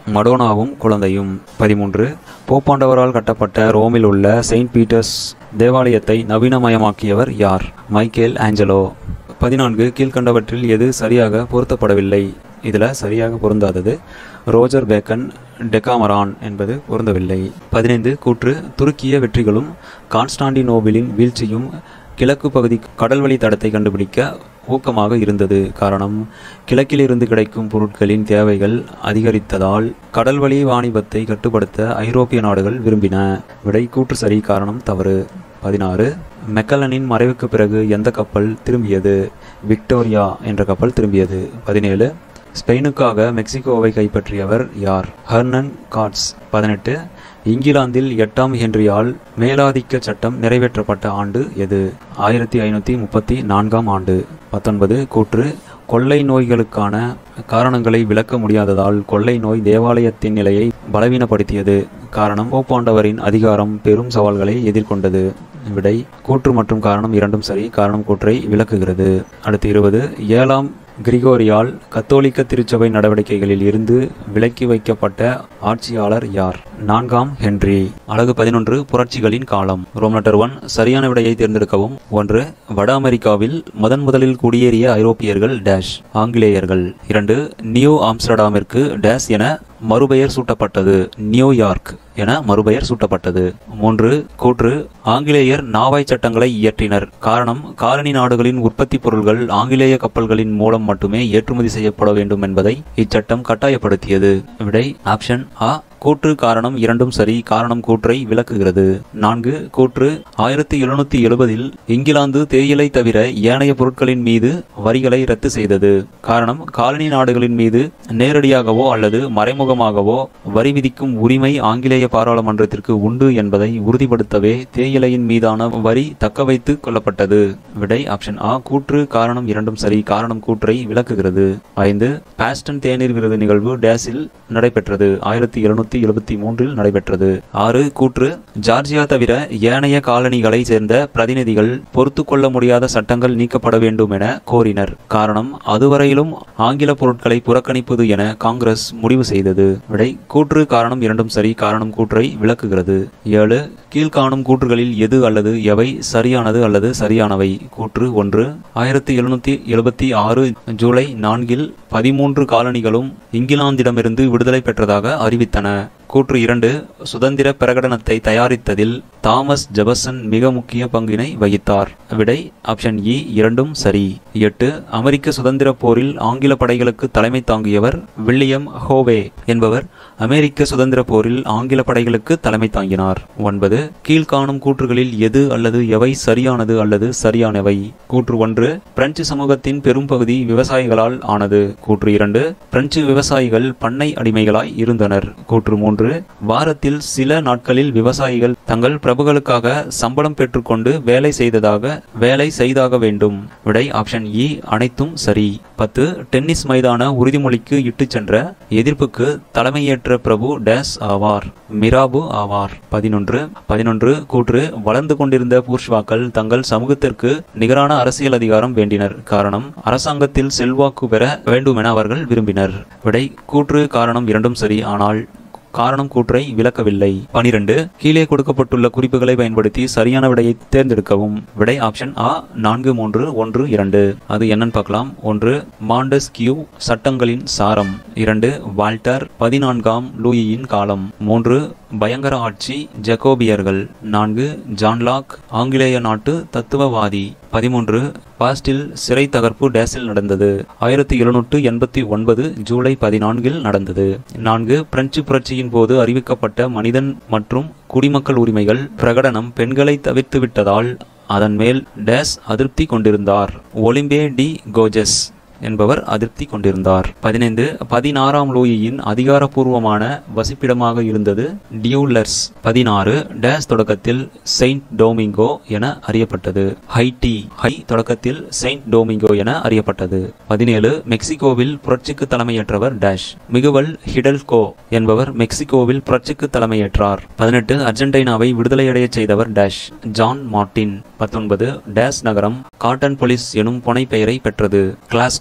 மடோனாவும் குழந்தையும் பதிமூன்று போப்பாண்டவரால் கட்டப்பட்ட ரோமில் உள்ள செயின்ட் பீட்டர்ஸ் தேவாலயத்தை நவீனமயமாக்கியவர் யார் மைக்கேல் ஆஞ்சலோ பதினான்கு கீழ்கண்டவற்றில் எது சரியாக பொருத்தப்படவில்லை இதில் சரியாக பொருந்தாதது ரோஜர் பேக்கன் டெகாமரான் என்பது பொருந்தவில்லை பதினைந்து கூற்று துருக்கிய வெற்றிகளும் கான்ஸ்டாண்டினோபிளின் வீழ்ச்சியும் கிழக்கு பகுதி கடல்வழி தடத்தை கண்டுபிடிக்க ஊக்கமாக இருந்தது காரணம் கிழக்கிலிருந்து கிடைக்கும் பொருட்களின் தேவைகள் அதிகரித்ததால் கடல்வழி வாணிபத்தை கட்டுப்படுத்த ஐரோப்பிய நாடுகள் விரும்பின விடை கூற்று சரி காரணம் தவறு பதினாறு மெக்கலனின் மறைவுக்கு பிறகு எந்த கப்பல் திரும்பியது விக்டோரியா என்ற கப்பல் திரும்பியது பதினேழு ஸ்பெயினுக்காக மெக்சிகோவை கைப்பற்றியவர் யார் ஹர்னன் காட்ஸ் பதினெட்டு இங்கிலாந்தில் எட்டாம் ஹென்ரியால் மேலாதிக்க சட்டம் நிறைவேற்றப்பட்ட ஆண்டு எது ஆயிரத்தி ஐநூற்றி முப்பத்தி நான்காம் ஆண்டு பத்தொன்பது கூற்று கொள்ளை நோய்களுக்கான காரணங்களை விளக்க முடியாததால் கொள்ளை நோய் தேவாலயத்தின் நிலையை பலவீனப்படுத்தியது காரணம் போப்பாண்டவரின் அதிகாரம் பெரும் சவால்களை எதிர்கொண்டது விடை கூற்று மற்றும் காரணம் இரண்டும் சரி காரணம் கூற்றை விளக்குகிறது அடுத்து இருபது ஏழாம் கிரிகோரியால் கத்தோலிக்க திருச்சபை நடவடிக்கைகளில் இருந்து விலக்கி வைக்கப்பட்ட ஆட்சியாளர் யார் நான்காம் ஹென்றி அழகு பதினொன்று புரட்சிகளின் காலம் ரோம் லெட்டர் ஒன் சரியான விடையை தேர்ந்தெடுக்கவும் ஒன்று வட அமெரிக்காவில் முதன் முதலில் குடியேறிய ஐரோப்பியர்கள் டேஷ் ஆங்கிலேயர்கள் இரண்டு நியூ ஆம்ஸ்டர்டாமிற்கு டேஷ் என மறுபெயர் சூட்டப்பட்டது நியூயார்க் என மறுபெயர் சூட்டப்பட்டது மூன்று கூற்று ஆங்கிலேயர் நாவாய் சட்டங்களை இயற்றினர் காரணம் காலனி நாடுகளின் உற்பத்தி பொருள்கள் ஆங்கிலேய கப்பல்களின் மூலம் மட்டுமே ஏற்றுமதி செய்யப்பட வேண்டும் என்பதை இச்சட்டம் கட்டாயப்படுத்தியது விடை ஆப்ஷன் ஆ கூற்று காரணம் இரண்டும் சரி காரணம் கூற்றை விளக்குகிறது நான்கு கூற்று ஆயிரத்தி எழுநூத்தி எழுபதில் இங்கிலாந்து தேயிலை தவிர ஏனைய பொருட்களின் மீது வரிகளை ரத்து செய்தது காரணம் காலனி நாடுகளின் மீது நேரடியாகவோ அல்லது மறைமுகமாகவோ வரி விதிக்கும் உரிமை ஆங்கிலேய பாராளுமன்றத்திற்கு உண்டு என்பதை உறுதிப்படுத்தவே தேயிலையின் மீதான வரி தக்க வைத்து கொள்ளப்பட்டது விடை ஆப்ஷன் ஆ கூற்று காரணம் இரண்டும் சரி காரணம் கூற்றை விளக்குகிறது ஐந்து பாஸ்டன் தேநீர் விருது நிகழ்வு டேஸில் நடைபெற்றது ஆயிரத்தி எழுநூத்தி எழுபத்தி மூன்றில் நடைபெற்றது ஆறு கூற்று ஜார்ஜியா தவிர ஏனைய காலனிகளை சேர்ந்த பிரதிநிதிகள் பொறுத்து கொள்ள முடியாத சட்டங்கள் நீக்கப்பட வேண்டும் என கோரினர் காரணம் அதுவரையிலும் ஆங்கில பொருட்களை புறக்கணிப்பது என காங்கிரஸ் முடிவு செய்தது விடை கூற்று காரணம் இரண்டும் சரி காரணம் கூற்றை விளக்குகிறது ஏழு கீழ்காணும் கூற்றுகளில் எது அல்லது எவை சரியானது அல்லது சரியானவை கூற்று ஒன்று ஆயிரத்தி எழுநூத்தி எழுபத்தி ஆறு ஜூலை நான்கில் பதிமூன்று காலனிகளும் இங்கிலாந்திடமிருந்து விடுதலை பெற்றதாக அறிவித்தன கூற்று இரண்டு சுதந்திர பிரகடனத்தை தயாரித்ததில் தாமஸ் ஜெபசன் மிக முக்கிய பங்கினை வகித்தார் விடை ஆப்ஷன் இ இரண்டும் சரி எட்டு அமெரிக்க சுதந்திர போரில் ஆங்கில படைகளுக்கு தலைமை தாங்கியவர் வில்லியம் ஹோவே என்பவர் அமெரிக்க சுதந்திர போரில் ஆங்கில படைகளுக்கு தலைமை தாங்கினார் ஒன்பது கீழ்காணும் கூற்றுகளில் எது அல்லது எவை சரியானது அல்லது சரியானவை கூற்று ஒன்று பிரெஞ்சு சமூகத்தின் பெரும்பகுதி விவசாயிகளால் ஆனது கூற்று இரண்டு பிரெஞ்சு விவசாயிகள் பண்ணை அடிமைகளாய் இருந்தனர் கூற்று மூன்று வாரத்தில் சில நாட்களில் விவசாயிகள் தங்கள் பிரபுகளுக்காக சம்பளம் பெற்றுக்கொண்டு வேலை செய்ததாக வேலை செய்தாக வேண்டும் விடை ஆப்ஷன் இ அனைத்தும் சரி பத்து டென்னிஸ் மைதான உறுதிமொழிக்கு இட்டுச் சென்ற எதிர்ப்புக்கு தலைமையேற்ற பிரபு டேஸ் ஆவார் மிராபு ஆவார் பதினொன்று பதினொன்று கூற்று வளர்ந்து கொண்டிருந்த பூர்ஷ்வாக்கள் தங்கள் சமூகத்திற்கு நிகரான அரசியல் அதிகாரம் வேண்டினர் காரணம் அரசாங்கத்தில் செல்வாக்கு பெற வேண்டுமென அவர்கள் விரும்பினர் விடை கூற்று காரணம் இரண்டும் சரி ஆனால் காரணம் கூற்றை விளக்கவில்லை பனிரெண்டு கீழே கொடுக்கப்பட்டுள்ள குறிப்புகளை பயன்படுத்தி சரியான விடையை தேர்ந்தெடுக்கவும் விடை ஆப்ஷன் ஆ நான்கு மூன்று ஒன்று இரண்டு அது என்னன்னு பார்க்கலாம் ஒன்று மாண்டஸ் கியூ சட்டங்களின் சாரம் இரண்டு வால்டர் பதினான்காம் லூயியின் காலம் மூன்று பயங்கர ஆட்சி ஜெகோபியர்கள் நான்கு ஜான்லாக் ஆங்கிலேய நாட்டு தத்துவவாதி பதிமூன்று பாஸ்டில் சிறை தகர்ப்பு டேஸில் நடந்தது ஆயிரத்தி எழுநூற்று எண்பத்தி ஒன்பது ஜூலை பதினான்கில் நடந்தது நான்கு பிரெஞ்சு புரட்சியின் போது அறிவிக்கப்பட்ட மனிதன் மற்றும் குடிமக்கள் உரிமைகள் பிரகடனம் பெண்களை தவிர்த்து விட்டதால் அதன் மேல் டேஸ் அதிருப்தி கொண்டிருந்தார் ஒலிம்பே டி கோஜஸ் என்பவர் அதிருப்தி கொண்டிருந்தார் பதினைந்து பதினாறாம் லூயியின் அதிகாரப்பூர்வமான வசிப்பிடமாக இருந்தது டியூலர்ஸ் பதினாறு டேஸ் தொடக்கத்தில் செயின்ட் டோமிங்கோ என அறியப்பட்டது ஹைட்டி ஹை தொடக்கத்தில் செயின்ட் டோமிங்கோ என அறியப்பட்டது பதினேழு மெக்சிகோவில் புரட்சிக்கு தலைமையேற்றவர் டேஷ் மிகுவல் ஹிடல்கோ என்பவர் மெக்சிகோவில் புரட்சிக்கு தலைமையேற்றார் பதினெட்டு அர்ஜென்டினாவை விடுதலையடையச் செய்தவர் டேஷ் ஜான் மார்டின் பத்தொன்பது டேஸ் நகரம் காட்டன் போலீஸ் எனும் புனை பெயரை பெற்றது கிளாஸ்கோ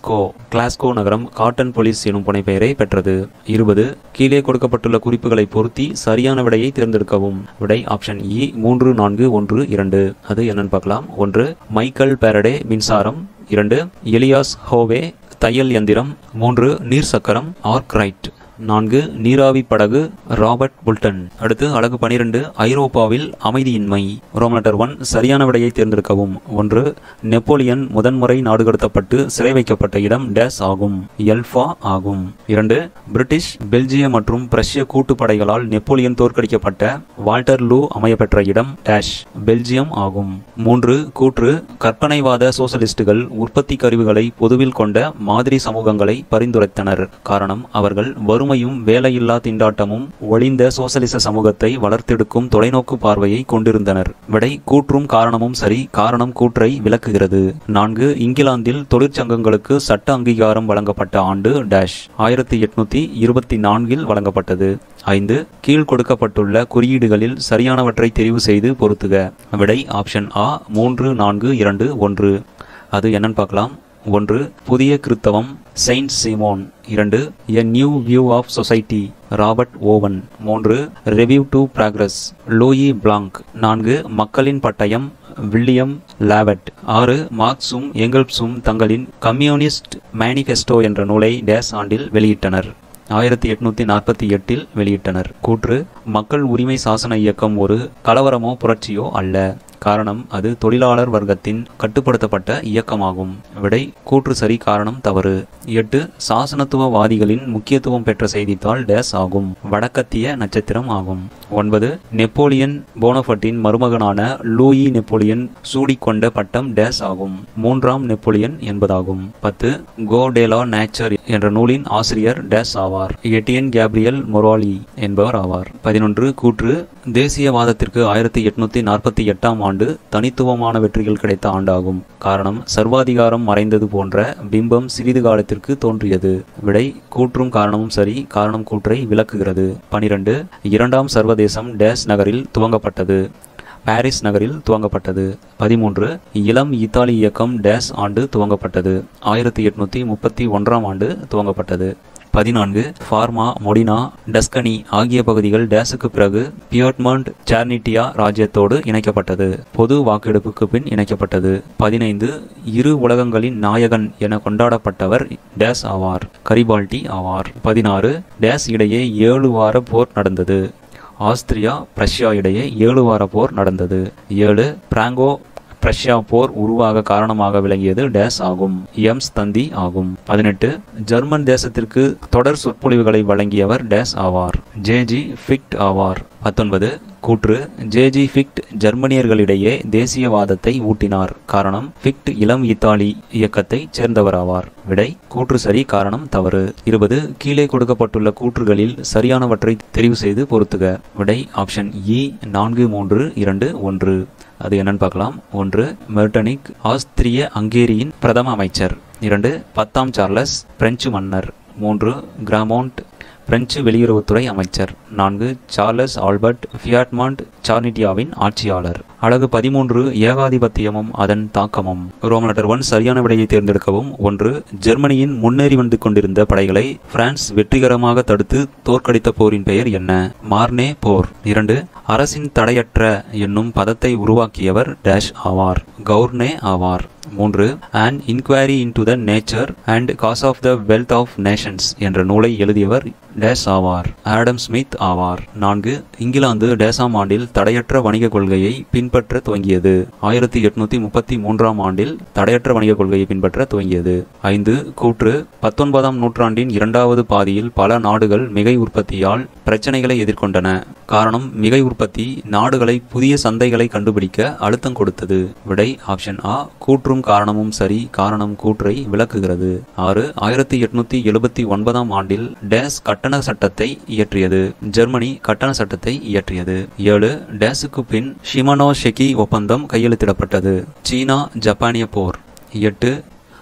கிளாஸ்கோ கிளாஸ்கோ நகரம் காட்டன் போலீஸ் எனும் புனைப்பெயரை பெற்றது இருபது கீழே கொடுக்கப்பட்டுள்ள குறிப்புகளை பொருத்தி சரியான விடையை தேர்ந்தெடுக்கவும் விடை ஆப்ஷன் இ மூன்று நான்கு ஒன்று இரண்டு அது என்னன்னு பார்க்கலாம் ஒன்று மைக்கேல் பேரடே மின்சாரம் இரண்டு எலியாஸ் ஹோவே தையல் எந்திரம் மூன்று நீர் சக்கரம் ஆர்க்ரைட் நான்கு நீராவி படகு ராபர்ட் புல்டன் அடுத்து அழகு பனிரெண்டு ஐரோப்பாவில் அமைதியின்மை ரோமலட்டர் ஒன் சரியான விடையை தேர்ந்தெடுக்கவும் ஒன்று நெப்போலியன் முதன்முறை நாடு கடத்தப்பட்டு சிறை வைக்கப்பட்ட இடம் டேஸ் ஆகும் எல்ஃபா ஆகும் இரண்டு பிரிட்டிஷ் பெல்ஜியம் மற்றும் பிரஷ்ய கூட்டுப்படைகளால் நெப்போலியன் தோற்கடிக்கப்பட்ட வால்டர் லூ அமையப்பெற்ற இடம் டேஷ் பெல்ஜியம் ஆகும் மூன்று கூற்று கற்பனைவாத சோசலிஸ்டுகள் உற்பத்தி கருவிகளை பொதுவில் கொண்ட மாதிரி சமூகங்களை பரிந்துரைத்தனர் காரணம் அவர்கள் வறுமையும் வேலையில்லா திண்டாட்டமும் ஒளிந்த சோசலிச சமூகத்தை வளர்த்தெடுக்கும் தொலைநோக்கு பார்வையை கொண்டிருந்தனர் விடை கூற்றும் காரணமும் சரி காரணம் கூற்றை விளக்குகிறது நான்கு இங்கிலாந்தில் தொழிற்சங்கங்களுக்கு சட்ட அங்கீகாரம் வழங்கப்பட்ட ஆண்டு டேஷ் ஆயிரத்தி எட்நூத்தி இருபத்தி நான்கில் வழங்கப்பட்டது ஐந்து கீழ் கொடுக்கப்பட்டுள்ள குறியீடுகளில் சரியானவற்றை தெரிவு செய்து பொருத்துக விடை ஆப்ஷன் ஆ மூன்று நான்கு இரண்டு ஒன்று அது என்னன்னு பார்க்கலாம் ஒன்று புதிய கிறித்தவம் செயின்ட் சிமோன் இரண்டு a new view of society Robert Owen மூன்று review to progress Louis Blanc நான்கு மக்களின் பட்டயம் வில்லியம் லாவட் ஆறு மார்க்ஸும் எங்கல்ப்ஸும் தங்களின் கம்யூனிஸ்ட் மேனிஃபெஸ்டோ என்ற நூலை டேஸ் ஆண்டில் வெளியிட்டனர் ஆயிரத்தி எட்நூத்தி நாற்பத்தி எட்டில் வெளியிட்டனர் கூற்று மக்கள் உரிமை சாசன இயக்கம் ஒரு கலவரமோ புரட்சியோ அல்ல காரணம் அது தொழிலாளர் வர்க்கத்தின் கட்டுப்படுத்தப்பட்ட இயக்கமாகும் விடை கூற்று சரி காரணம் தவறு எட்டு சாசனத்துவவாதிகளின் முக்கியத்துவம் பெற்ற செய்தித்தாள் டேஸ் ஆகும் வடக்கத்திய நட்சத்திரம் ஆகும் ஒன்பது நெப்போலியன் போனபட்டின் மருமகனான லூயி நெப்போலியன் சூடிக்கொண்ட பட்டம் டேஸ் ஆகும் மூன்றாம் நெப்போலியன் என்பதாகும் பத்து கோ டேலா நேச்சர் என்ற நூலின் ஆசிரியர் டேஸ் ஆவார் எட்டியன் கேப்ரியல் மொராலி என்பவர் ஆவார் பதினொன்று கூற்று தேசியவாதத்திற்கு ஆயிரத்தி எட்நூத்தி நாற்பத்தி எட்டாம் ஆண்டு தனித்துவமான வெற்றிகள் கிடைத்த ஆண்டாகும் காரணம் சர்வாதிகாரம் மறைந்தது போன்ற பிம்பம் சிறிது காலத்திற்கு தோன்றியது விடை கூற்றும் காரணமும் சரி காரணம் கூற்றை விளக்குகிறது பனிரெண்டு இரண்டாம் சர்வதேசம் டேஸ் நகரில் துவங்கப்பட்டது பாரிஸ் நகரில் துவங்கப்பட்டது பதிமூன்று இளம் இத்தாலி இயக்கம் டேஸ் ஆண்டு துவங்கப்பட்டது ஆயிரத்தி எட்நூத்தி முப்பத்தி ஒன்றாம் ஆண்டு துவங்கப்பட்டது பதினான்கு ஃபார்மா மொடினா டஸ்கனி ஆகிய பகுதிகள் டேஸுக்கு பிறகு பியோட்மண்ட் சார்னிட்டியா ராஜ்யத்தோடு இணைக்கப்பட்டது பொது வாக்கெடுப்புக்கு பின் இணைக்கப்பட்டது பதினைந்து இரு உலகங்களின் நாயகன் என கொண்டாடப்பட்டவர் டேஸ் ஆவார் கரிபால்டி ஆவார் பதினாறு டேஸ் இடையே ஏழு வார போர் நடந்தது ஆஸ்திரியா பிரஷ்யா இடையே ஏழு வார போர் நடந்தது ஏழு பிராங்கோ பிரஷ்யா போர் உருவாக காரணமாக விளங்கியது டேஸ் ஆகும் எம்ஸ் தந்தி ஆகும் பதினெட்டு ஜெர்மன் தேசத்திற்கு தொடர் சொற்பொழிவுகளை வழங்கியவர் டேஸ் ஆவார் ஜேஜி ஃபிக்ட் ஆவார் பத்தொன்பது கூற்று ஜேஜி ஃபிக்ட் ஜெர்மனியர்களிடையே தேசியவாதத்தை ஊட்டினார் காரணம் ஃபிக்ட் இளம் இத்தாலி இயக்கத்தை சேர்ந்தவராவார் விடை கூற்று சரி காரணம் தவறு இருபது கீழே கொடுக்கப்பட்டுள்ள கூற்றுகளில் சரியானவற்றை தெரிவு செய்து பொருத்துக விடை ஆப்ஷன் இ நான்கு மூன்று இரண்டு ஒன்று அது என்னன்னு பார்க்கலாம் ஒன்று மெர்டனிக் ஆஸ்திரிய ஹங்கேரியின் பிரதம அமைச்சர் இரண்டு பத்தாம் சார்லஸ் பிரெஞ்சு மன்னர் மூன்று கிராமோண்ட் பிரெஞ்சு வெளியுறவுத்துறை அமைச்சர் நான்கு சார்லஸ் ஆல்பர்ட் ஃபியாட்மாண்ட் சார்னிட்டியாவின் ஆட்சியாளர் அழகு பதிமூன்று ஏகாதிபத்தியமும் அதன் தாக்கமும் ரோமன் லெட்டர் ஒன் சரியான விடையை தேர்ந்தெடுக்கவும் ஒன்று ஜெர்மனியின் முன்னேறி வந்து கொண்டிருந்த படைகளை பிரான்ஸ் வெற்றிகரமாக தடுத்து தோற்கடித்த போரின் பெயர் என்ன மார்னே போர் இரண்டு அரசின் தடையற்ற என்னும் பதத்தை உருவாக்கியவர் டேஷ் ஆவார் கவுர்னே ஆவார் மூன்று and inquiry into the nature and cause of the wealth of nations என்ற நூலை எழுதியவர் டேஸ் ஆவார் ஆடம் ஸ்மித் ஆவார் நான்கு இங்கிலாந்து டேசாம் ஆண்டில் தடையற்ற வணிக கொள்கையை பின்பற்ற துவங்கியது ஆயிரத்தி எட்நூத்தி முப்பத்தி மூன்றாம் ஆண்டில் தடையற்ற வணிக கொள்கையை பின்பற்ற துவங்கியது ஐந்து கூற்று பத்தொன்பதாம் நூற்றாண்டின் இரண்டாவது பாதியில் பல நாடுகள் மிகை உற்பத்தியால் பிரச்சனைகளை எதிர்கொண்டன காரணம் மிகை உற்பத்தி நாடுகளை புதிய சந்தைகளை கண்டுபிடிக்க அழுத்தம் கொடுத்தது விடை ஆப்ஷன் ஆ கூற்றும் காரணமும் சரி காரணம் கூற்றை விளக்குகிறது ஆறு ஆயிரத்தி எட்நூத்தி எழுபத்தி ஒன்பதாம் ஆண்டில் டேஸ் கட்டண சட்டத்தை இயற்றியது ஜெர்மனி கட்டண சட்டத்தை இயற்றியது ஏழு டேஸுக்கு பின் ஷிமனோ ஷெகி ஒப்பந்தம் கையெழுத்திடப்பட்டது சீனா ஜப்பானிய போர் எட்டு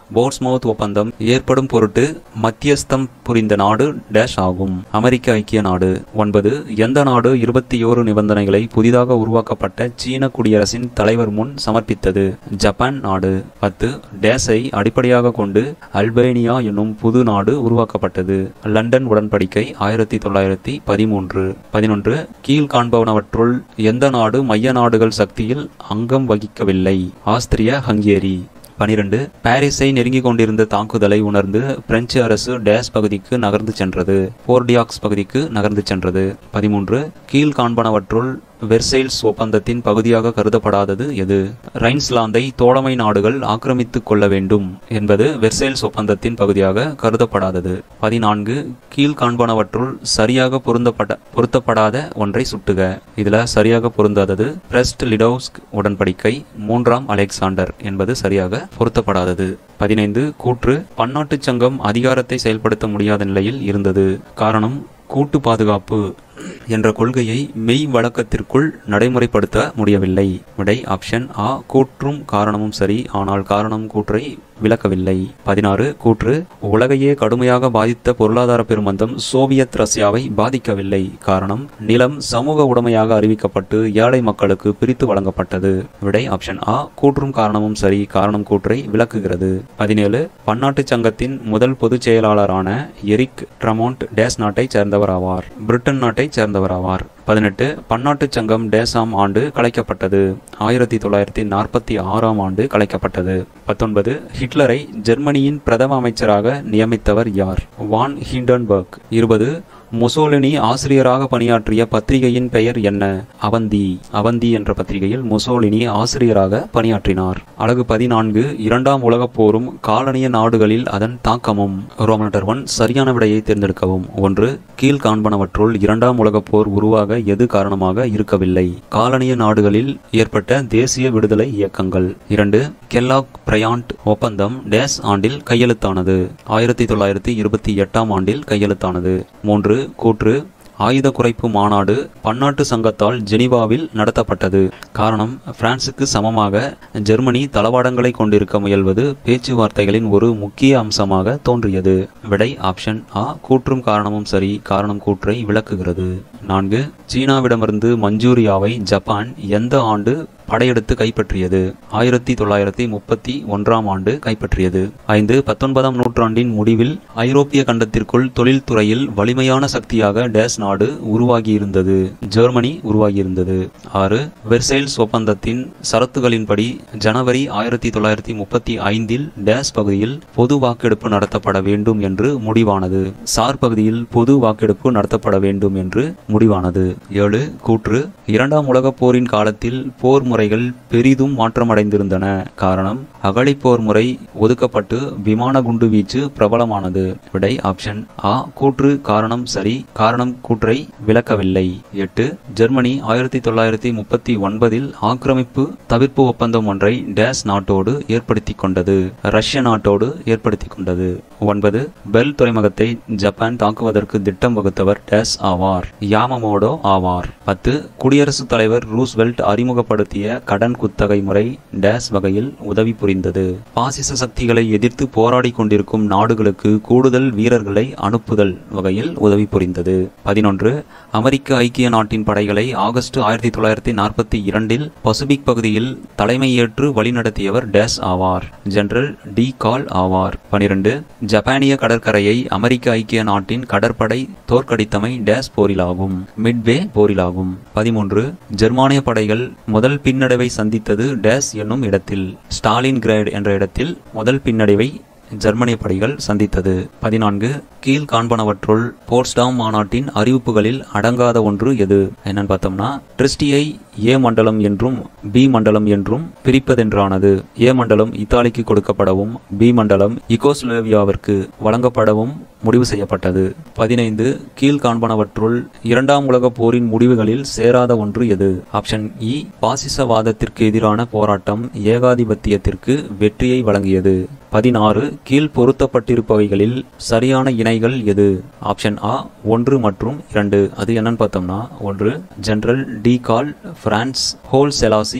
போர்ட்ஸ்மவுத் ஒப்பந்தம் ஏற்படும் பொருட்டு மத்தியஸ்தம் புரிந்த நாடு டேஷ் ஆகும் அமெரிக்க ஐக்கிய நாடு ஒன்பது எந்த நாடு இருபத்தி ஓரு நிபந்தனைகளை புதிதாக உருவாக்கப்பட்ட சீன குடியரசின் தலைவர் முன் சமர்ப்பித்தது ஜப்பான் நாடு பத்து டேஸை அடிப்படையாக கொண்டு அல்பேனியா என்னும் புது நாடு உருவாக்கப்பட்டது லண்டன் உடன்படிக்கை ஆயிரத்தி தொள்ளாயிரத்தி பதிமூன்று பதினொன்று கீழ் காண்பவனவற்றுள் எந்த நாடு மைய நாடுகள் சக்தியில் அங்கம் வகிக்கவில்லை ஆஸ்திரியா ஹங்கேரி பனிரெண்டு பாரிஸை நெருங்கிக் கொண்டிருந்த தாக்குதலை உணர்ந்து பிரெஞ்சு அரசு டேஸ் பகுதிக்கு நகர்ந்து சென்றது போர்டியாக்ஸ் பகுதிக்கு நகர்ந்து சென்றது பதிமூன்று கீழ் காண்பனவற்றுள் வெர்சைல்ஸ் ஒப்பந்தத்தின் பகுதியாக கருதப்படாதது எது ரைன்ஸ்லாந்தை தோழமை நாடுகள் ஆக்கிரமித்துக் கொள்ள வேண்டும் என்பது வெர்சைல்ஸ் ஒப்பந்தத்தின் பகுதியாக கருதப்படாதது பதினான்கு கீழ் காண்பனவற்றுள் சரியாக பொருந்தப்பட பொருத்தப்படாத ஒன்றை சுட்டுக இதுல சரியாக பொருந்தாதது பிரஸ்ட் லிடோஸ்க் உடன்படிக்கை மூன்றாம் அலெக்சாண்டர் என்பது சரியாக பொருத்தப்படாதது பதினைந்து கூற்று பன்னாட்டுச் சங்கம் அதிகாரத்தை செயல்படுத்த முடியாத நிலையில் இருந்தது காரணம் கூட்டு பாதுகாப்பு என்ற கொள்கையை மெய் வழக்கத்திற்குள் நடைமுறைப்படுத்த முடியவில்லை விடை ஆப்ஷன் ஆ கூற்றும் காரணமும் சரி ஆனால் காரணம் கூற்றை விளக்கவில்லை பதினாறு கூற்று உலகையே கடுமையாக பாதித்த பொருளாதார பெருமந்தம் சோவியத் ரஷ்யாவை பாதிக்கவில்லை காரணம் நிலம் சமூக உடைமையாக அறிவிக்கப்பட்டு ஏழை மக்களுக்கு பிரித்து வழங்கப்பட்டது விடை ஆப்ஷன் ஆ கூற்றும் காரணமும் சரி காரணம் கூற்றை விளக்குகிறது பதினேழு பன்னாட்டு சங்கத்தின் முதல் பொதுச் செயலாளரான எரிக் ட்ரமோண்ட் டேஸ் நாட்டைச் சேர்ந்தவர் ஆவார் பிரிட்டன் நாட்டைச் சேர்ந்தவர் ஆவார் பதினெட்டு பன்னாட்டுச் சங்கம் டேசாம் ஆண்டு கலைக்கப்பட்டது ஆயிரத்தி தொள்ளாயிரத்தி நாற்பத்தி ஆறாம் ஆண்டு கலைக்கப்பட்டது பத்தொன்பது ஹிட்லரை ஜெர்மனியின் பிரதம அமைச்சராக நியமித்தவர் யார் வான் ஹிண்டன்பர்க் இருபது முசோலினி ஆசிரியராக பணியாற்றிய பத்திரிகையின் பெயர் என்ன அவந்தி அவந்தி என்ற பத்திரிகையில் முசோலினி ஆசிரியராக பணியாற்றினார் அழகு பதினான்கு இரண்டாம் உலகப் போரும் காலனிய நாடுகளில் அதன் தாக்கமும் ரோமனட்டர் ஒன் சரியான விடையை தேர்ந்தெடுக்கவும் ஒன்று கீழ் காண்பனவற்றுள் இரண்டாம் உலகப் போர் உருவாக எது காரணமாக இருக்கவில்லை காலனிய நாடுகளில் ஏற்பட்ட தேசிய விடுதலை இயக்கங்கள் இரண்டு கெல்லாக் பிரயாண்ட் ஒப்பந்தம் டேஸ் ஆண்டில் கையெழுத்தானது ஆயிரத்தி தொள்ளாயிரத்தி இருபத்தி எட்டாம் ஆண்டில் கையெழுத்தானது மூன்று கூற்று ஆயுத குறைப்பு மாநாடு பன்னாட்டு சங்கத்தால் ஜெனீவாவில் நடத்தப்பட்டது காரணம் பிரான்சுக்கு சமமாக ஜெர்மனி தளவாடங்களை கொண்டிருக்க முயல்வது பேச்சுவார்த்தைகளின் ஒரு முக்கிய அம்சமாக தோன்றியது விடை ஆப்ஷன் ஆ கூற்றும் காரணமும் சரி காரணம் கூற்றை விளக்குகிறது நான்கு சீனாவிடமிருந்து மஞ்சூரியாவை ஜப்பான் எந்த ஆண்டு படையெடுத்து கைப்பற்றியது ஆயிரத்தி தொள்ளாயிரத்தி முப்பத்தி ஒன்றாம் ஆண்டு கைப்பற்றியது ஐந்து பத்தொன்பதாம் நூற்றாண்டின் முடிவில் ஐரோப்பிய கண்டத்திற்குள் தொழில்துறையில் வலிமையான சக்தியாக டேஸ் நாடு உருவாகியிருந்தது ஜெர்மனி உருவாகியிருந்தது ஆறு வெர்சைல்ஸ் ஒப்பந்தத்தின் சரத்துகளின்படி ஜனவரி ஆயிரத்தி தொள்ளாயிரத்தி முப்பத்தி ஐந்தில் டேஸ் பகுதியில் பொது வாக்கெடுப்பு நடத்தப்பட வேண்டும் என்று முடிவானது சார் பகுதியில் பொது வாக்கெடுப்பு நடத்தப்பட வேண்டும் என்று முடிவானது ஏழு கூற்று இரண்டாம் உலகப் போரின் காலத்தில் போர் முறைகள் பெரிதும் மாற்றமடைந்திருந்தன காரணம் அகழிப்போர் முறை ஒதுக்கப்பட்டு விமான குண்டு வீச்சு பிரபலமானது விடை ஆப்ஷன் ஆ கூற்று காரணம் சரி காரணம் கூற்றை விளக்கவில்லை எட்டு ஜெர்மனி ஆயிரத்தி தொள்ளாயிரத்தி முப்பத்தி ஒன்பதில் ஆக்கிரமிப்பு தவிர்ப்பு ஒப்பந்தம் ஒன்றை டேஸ் நாட்டோடு ஏற்படுத்திக் கொண்டது ரஷ்ய நாட்டோடு ஏற்படுத்திக் கொண்டது ஒன்பது பெல் துறைமுகத்தை ஜப்பான் தாக்குவதற்கு திட்டம் வகுத்தவர் டேஸ் ஆவார் யாமமோடோ ஆவார் பத்து குடியரசுத் தலைவர் ரூஸ்வெல்ட் அறிமுகப்படுத்திய கடன் குத்தகை முறை டேஸ் வகையில் உதவி புரிந்தது பாசிச சக்திகளை எதிர்த்து போராடி கொண்டிருக்கும் நாடுகளுக்கு கூடுதல் வீரர்களை அனுப்புதல் வகையில் உதவி புரிந்தது பதினொன்று அமெரிக்க ஐக்கிய நாட்டின் படைகளை ஆகஸ்ட் ஆயிரத்தி தொள்ளாயிரத்தி நாற்பத்தி இரண்டில் பசிபிக் பகுதியில் தலைமையேற்று வழிநடத்தியவர் டேஸ் ஆவார் ஜெனரல் டி கால் ஆவார் பனிரெண்டு ஜப்பானிய கடற்கரையை அமெரிக்க ஐக்கிய நாட்டின் கடற்படை தோற்கடித்தமை டேஸ் போரிலாகும் மிட்வே போரிலாகும் பதிமூன்று ஜெர்மானிய படைகள் முதல் பின்னடைவை சந்தித்தது டேஸ் என்னும் இடத்தில் ஸ்டாலின் கிரேட் என்ற இடத்தில் முதல் பின்னடைவை ஜெர்மனிய படைகள் சந்தித்தது பதினான்கு கீழ் காண்பனவற்றுள் போர்ட்ஸ்டாம் மாநாட்டின் அறிவிப்புகளில் அடங்காத ஒன்று எது என்னன்னு பார்த்தோம்னா ட்ரிஸ்டியை ஏ மண்டலம் என்றும் பி மண்டலம் என்றும் பிரிப்பதென்றானது ஏ மண்டலம் இத்தாலிக்கு கொடுக்கப்படவும் பி மண்டலம் இகோஸ்லேவியாவிற்கு வழங்கப்படவும் முடிவு செய்யப்பட்டது பதினைந்து கீழ் காண்பனவற்றுள் இரண்டாம் உலகப் போரின் முடிவுகளில் சேராத ஒன்று எது ஆப்ஷன் இ பாசிசவாதத்திற்கு எதிரான போராட்டம் ஏகாதிபத்தியத்திற்கு வெற்றியை வழங்கியது பதினாறு கீழ் பொருத்தப்பட்டிருப்பவைகளில் சரியான இணைகள் எது ஆப்ஷன் ஆ ஒன்று மற்றும் இரண்டு அது என்னன்னு பார்த்தோம்னா ஒன்று General de Gaulle France Haile Selassie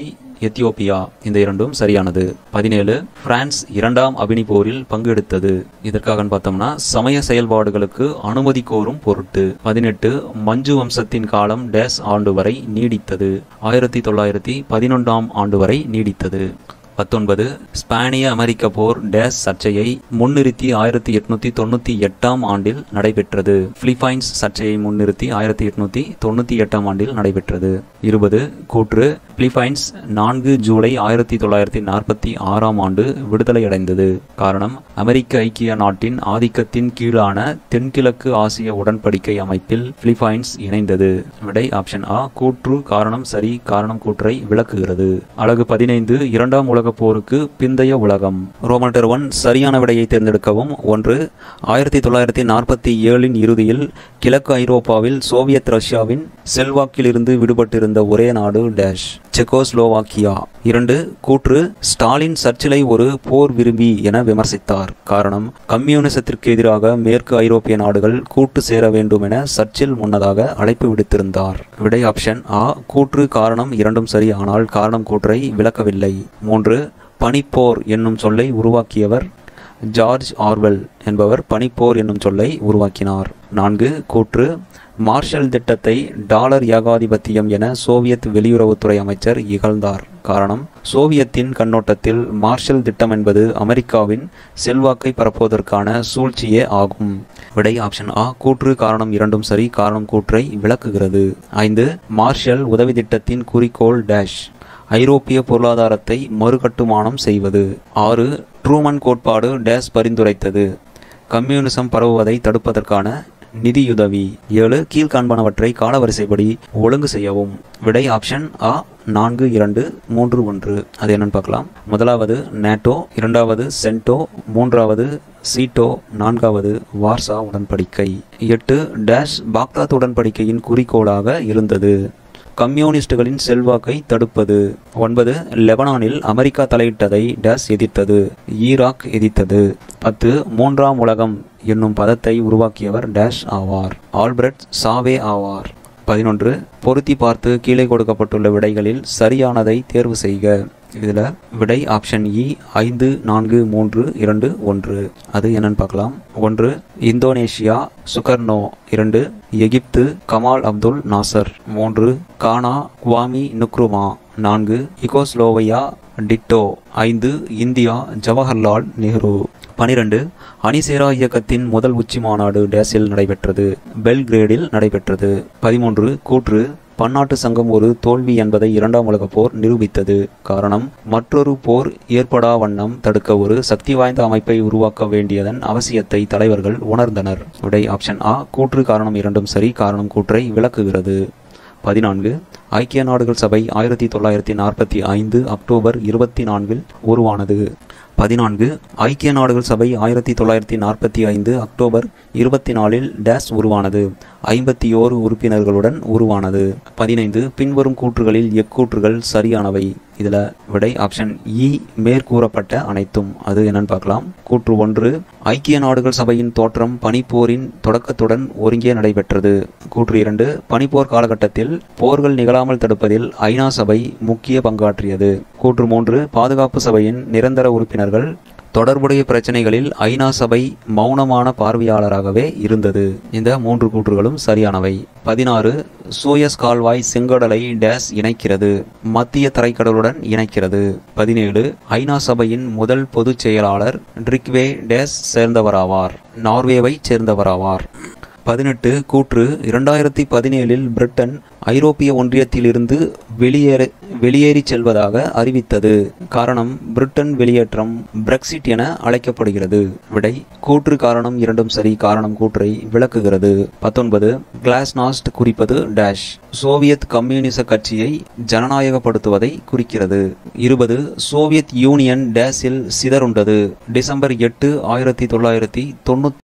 Ethiopia இந்த இரண்டும் சரியானது பதினேழு பிரான்ஸ் இரண்டாம் அபினி போரில் பங்கெடுத்தது இதற்காக பார்த்தோம்னா சமய செயல்பாடுகளுக்கு அனுமதி கோரும் பொருட்டு பதினெட்டு மஞ்சு வம்சத்தின் காலம் டேஸ் ஆண்டு வரை நீடித்தது ஆயிரத்தி தொள்ளாயிரத்தி பதினொன்றாம் ஆண்டு வரை நீடித்தது பத்தொன்பது ஸ்பானிய அமெரிக்க போர் டேஸ் சர்ச்சையை முன்னிறுத்தி ஆயிரத்தி எட்நூத்தி தொண்ணூத்தி எட்டாம் ஆண்டில் நடைபெற்றது பிலிப்பைன்ஸ் சர்ச்சையை முன்னிறுத்தி ஆயிரத்தி எட்நூத்தி தொண்ணூத்தி எட்டாம் ஆண்டில் நடைபெற்றது இருபது கூற்று பிலிப்பைன்ஸ் நான்கு ஜூலை ஆயிரத்தி தொள்ளாயிரத்தி நாற்பத்தி ஆறாம் ஆண்டு விடுதலை அடைந்தது காரணம் அமெரிக்க ஐக்கிய நாட்டின் ஆதிக்கத்தின் கீழான தென்கிழக்கு ஆசிய உடன்படிக்கை அமைப்பில் பிலிப்பைன்ஸ் இணைந்தது விடை ஆப்ஷன் ஆ கூற்று காரணம் சரி காரணம் கூற்றை விளக்குகிறது அழகு பதினைந்து இரண்டாம் உலக போருக்கு பிந்தைய உலகம் ரோமன்டர் ஒன் சரியான விடையை தேர்ந்தெடுக்கவும் ஒன்று ஆயிரத்தி தொள்ளாயிரத்தி நாற்பத்தி ஏழின் இறுதியில் கிழக்கு ஐரோப்பாவில் சோவியத் ரஷ்யாவின் செல்வாக்கிலிருந்து விடுபட்டிருந்த ஒரே நாடு டேஷ் செக்கோஸ்லோவாக்கியா இரண்டு கூற்று ஸ்டாலின் சர்ச்சிலை ஒரு போர் விரும்பி என விமர்சித்தார் காரணம் கம்யூனிசத்திற்கு எதிராக மேற்கு ஐரோப்பிய நாடுகள் கூட்டு சேர வேண்டும் என சர்ச்சில் முன்னதாக அழைப்பு விடுத்திருந்தார் விடை ஆப்ஷன் ஆ கூற்று காரணம் இரண்டும் சரி ஆனால் காரணம் கூற்றை விளக்கவில்லை மூன்று பனிப்போர் என்னும் சொல்லை உருவாக்கியவர் ஜார்ஜ் ஆர்வெல் என்பவர் பனிப்போர் என்னும் சொல்லை உருவாக்கினார் நான்கு கூற்று மார்ஷல் திட்டத்தை டாலர் ஏகாதிபத்தியம் என சோவியத் வெளியுறவுத்துறை அமைச்சர் இகழ்ந்தார் காரணம் சோவியத்தின் கண்ணோட்டத்தில் மார்ஷல் திட்டம் என்பது அமெரிக்காவின் செல்வாக்கை பரப்புவதற்கான சூழ்ச்சியே ஆகும் விடை ஆப்ஷன் ஆ கூற்று காரணம் இரண்டும் சரி காரணம் கூற்றை விளக்குகிறது ஐந்து மார்ஷல் உதவி திட்டத்தின் குறிக்கோள் டேஷ் ஐரோப்பிய பொருளாதாரத்தை மறுகட்டுமானம் செய்வது ஆறு ட்ரூமன் கோட்பாடு டேஸ் பரிந்துரைத்தது கம்யூனிசம் பரவுவதை தடுப்பதற்கான நிதியுதவி ஏழு கீழ்காண்பனவற்றை காலவரிசைப்படி ஒழுங்கு செய்யவும் விடை ஆப்ஷன் ஆ நான்கு இரண்டு மூன்று ஒன்று அது என்னன்னு பார்க்கலாம் முதலாவது நேட்டோ இரண்டாவது சென்டோ மூன்றாவது சீட்டோ நான்காவது வார்சா உடன்படிக்கை எட்டு டேஷ் பாக்தாத் உடன்படிக்கையின் குறிக்கோளாக இருந்தது கம்யூனிஸ்டுகளின் செல்வாக்கை தடுப்பது ஒன்பது லெபனானில் அமெரிக்கா தலையிட்டதை டேஸ் எதிர்த்தது ஈராக் எதிர்த்தது பத்து மூன்றாம் உலகம் என்னும் பதத்தை உருவாக்கியவர் டேஷ் ஆவார் ஆல்பர்ட் சாவே ஆவார் பதினொன்று பொருத்தி பார்த்து கீழே கொடுக்கப்பட்டுள்ள விடைகளில் சரியானதை தேர்வு செய்க இதில் விடை ஆப்ஷன் இ ஐந்து நான்கு மூன்று இரண்டு ஒன்று அது என்னன்னு பார்க்கலாம் ஒன்று இந்தோனேஷியா சுகர்னோ இரண்டு எகிப்து கமால் அப்துல் நாசர் மூன்று கானா குவாமி நுக்ருமா நான்கு இகோஸ்லோவையா டிட்டோ ஐந்து இந்தியா ஜவஹர்லால் நேரு பனிரெண்டு அணிசேரா இயக்கத்தின் முதல் உச்சி மாநாடு டேஸில் நடைபெற்றது பெல்கிரேடில் நடைபெற்றது பதிமூன்று கூற்று பன்னாட்டு சங்கம் ஒரு தோல்வி என்பதை இரண்டாம் உலகப் போர் நிரூபித்தது காரணம் மற்றொரு போர் ஏற்படா வண்ணம் தடுக்க ஒரு சக்தி வாய்ந்த அமைப்பை உருவாக்க வேண்டியதன் அவசியத்தை தலைவர்கள் உணர்ந்தனர் விடை ஆப்ஷன் ஆ கூற்று காரணம் இரண்டும் சரி காரணம் கூற்றை விளக்குகிறது பதினான்கு ஐக்கிய நாடுகள் சபை ஆயிரத்தி தொள்ளாயிரத்தி நாற்பத்தி ஐந்து அக்டோபர் இருபத்தி நான்கில் உருவானது பதினான்கு ஐக்கிய நாடுகள் சபை ஆயிரத்தி தொள்ளாயிரத்தி நாற்பத்தி ஐந்து அக்டோபர் இருபத்தி நாலில் டேஸ் உருவானது ஐம்பத்தி ஓரு உறுப்பினர்களுடன் உருவானது பதினைந்து பின்வரும் கூற்றுகளில் எக்கூற்றுகள் சரியானவை இதில் விடை ஆப்ஷன் இ மேற்கூறப்பட்ட அனைத்தும் அது என்னன்னு பார்க்கலாம் கூற்று ஒன்று ஐக்கிய நாடுகள் சபையின் தோற்றம் பனிப்போரின் தொடக்கத்துடன் ஒருங்கே நடைபெற்றது கூற்று இரண்டு பனிப்போர் காலகட்டத்தில் போர்கள் நிகழாமல் தடுப்பதில் ஐநா சபை முக்கிய பங்காற்றியது கூற்று மூன்று பாதுகாப்பு சபையின் நிரந்தர உறுப்பினர்கள் தொடர்புடைய பிரச்சனைகளில் ஐநா சபை மௌனமான பார்வையாளராகவே இருந்தது இந்த மூன்று கூற்றுகளும் சரியானவை பதினாறு சூயஸ் கால்வாய் செங்கடலை டேஸ் இணைக்கிறது மத்திய தரைக்கடலுடன் இணைக்கிறது பதினேழு ஐநா சபையின் முதல் பொதுச் செயலாளர் ட்ரிக்வே டேஸ் சேர்ந்தவராவார் நார்வேவைச் சேர்ந்தவராவார் பதினெட்டு கூற்று இரண்டாயிரத்தி பதினேழில் பிரிட்டன் ஐரோப்பிய ஒன்றியத்திலிருந்து வெளியேற வெளியேறிச் செல்வதாக அறிவித்தது காரணம் பிரிட்டன் வெளியேற்றம் பிரெக்சிட் என அழைக்கப்படுகிறது விடை கூற்று காரணம் இரண்டும் சரி காரணம் கூற்றை விளக்குகிறது பத்தொன்பது கிளாஸ்நாஸ்ட் குறிப்பது டேஷ் சோவியத் கம்யூனிச கட்சியை ஜனநாயகப்படுத்துவதை குறிக்கிறது இருபது சோவியத் யூனியன் டேஸில் சிதறுண்டது டிசம்பர் எட்டு ஆயிரத்தி தொள்ளாயிரத்தி தொண்ணூத்தி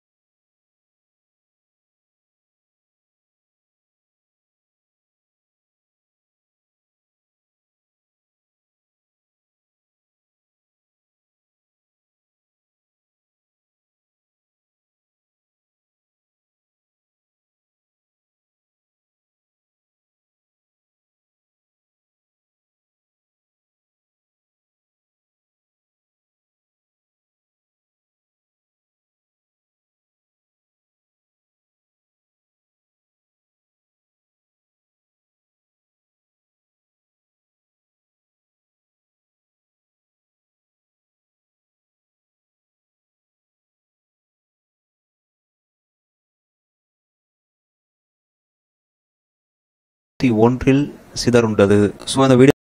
ஒன்றில் சிதறுண்டது ஸோ அந்த வீடியோ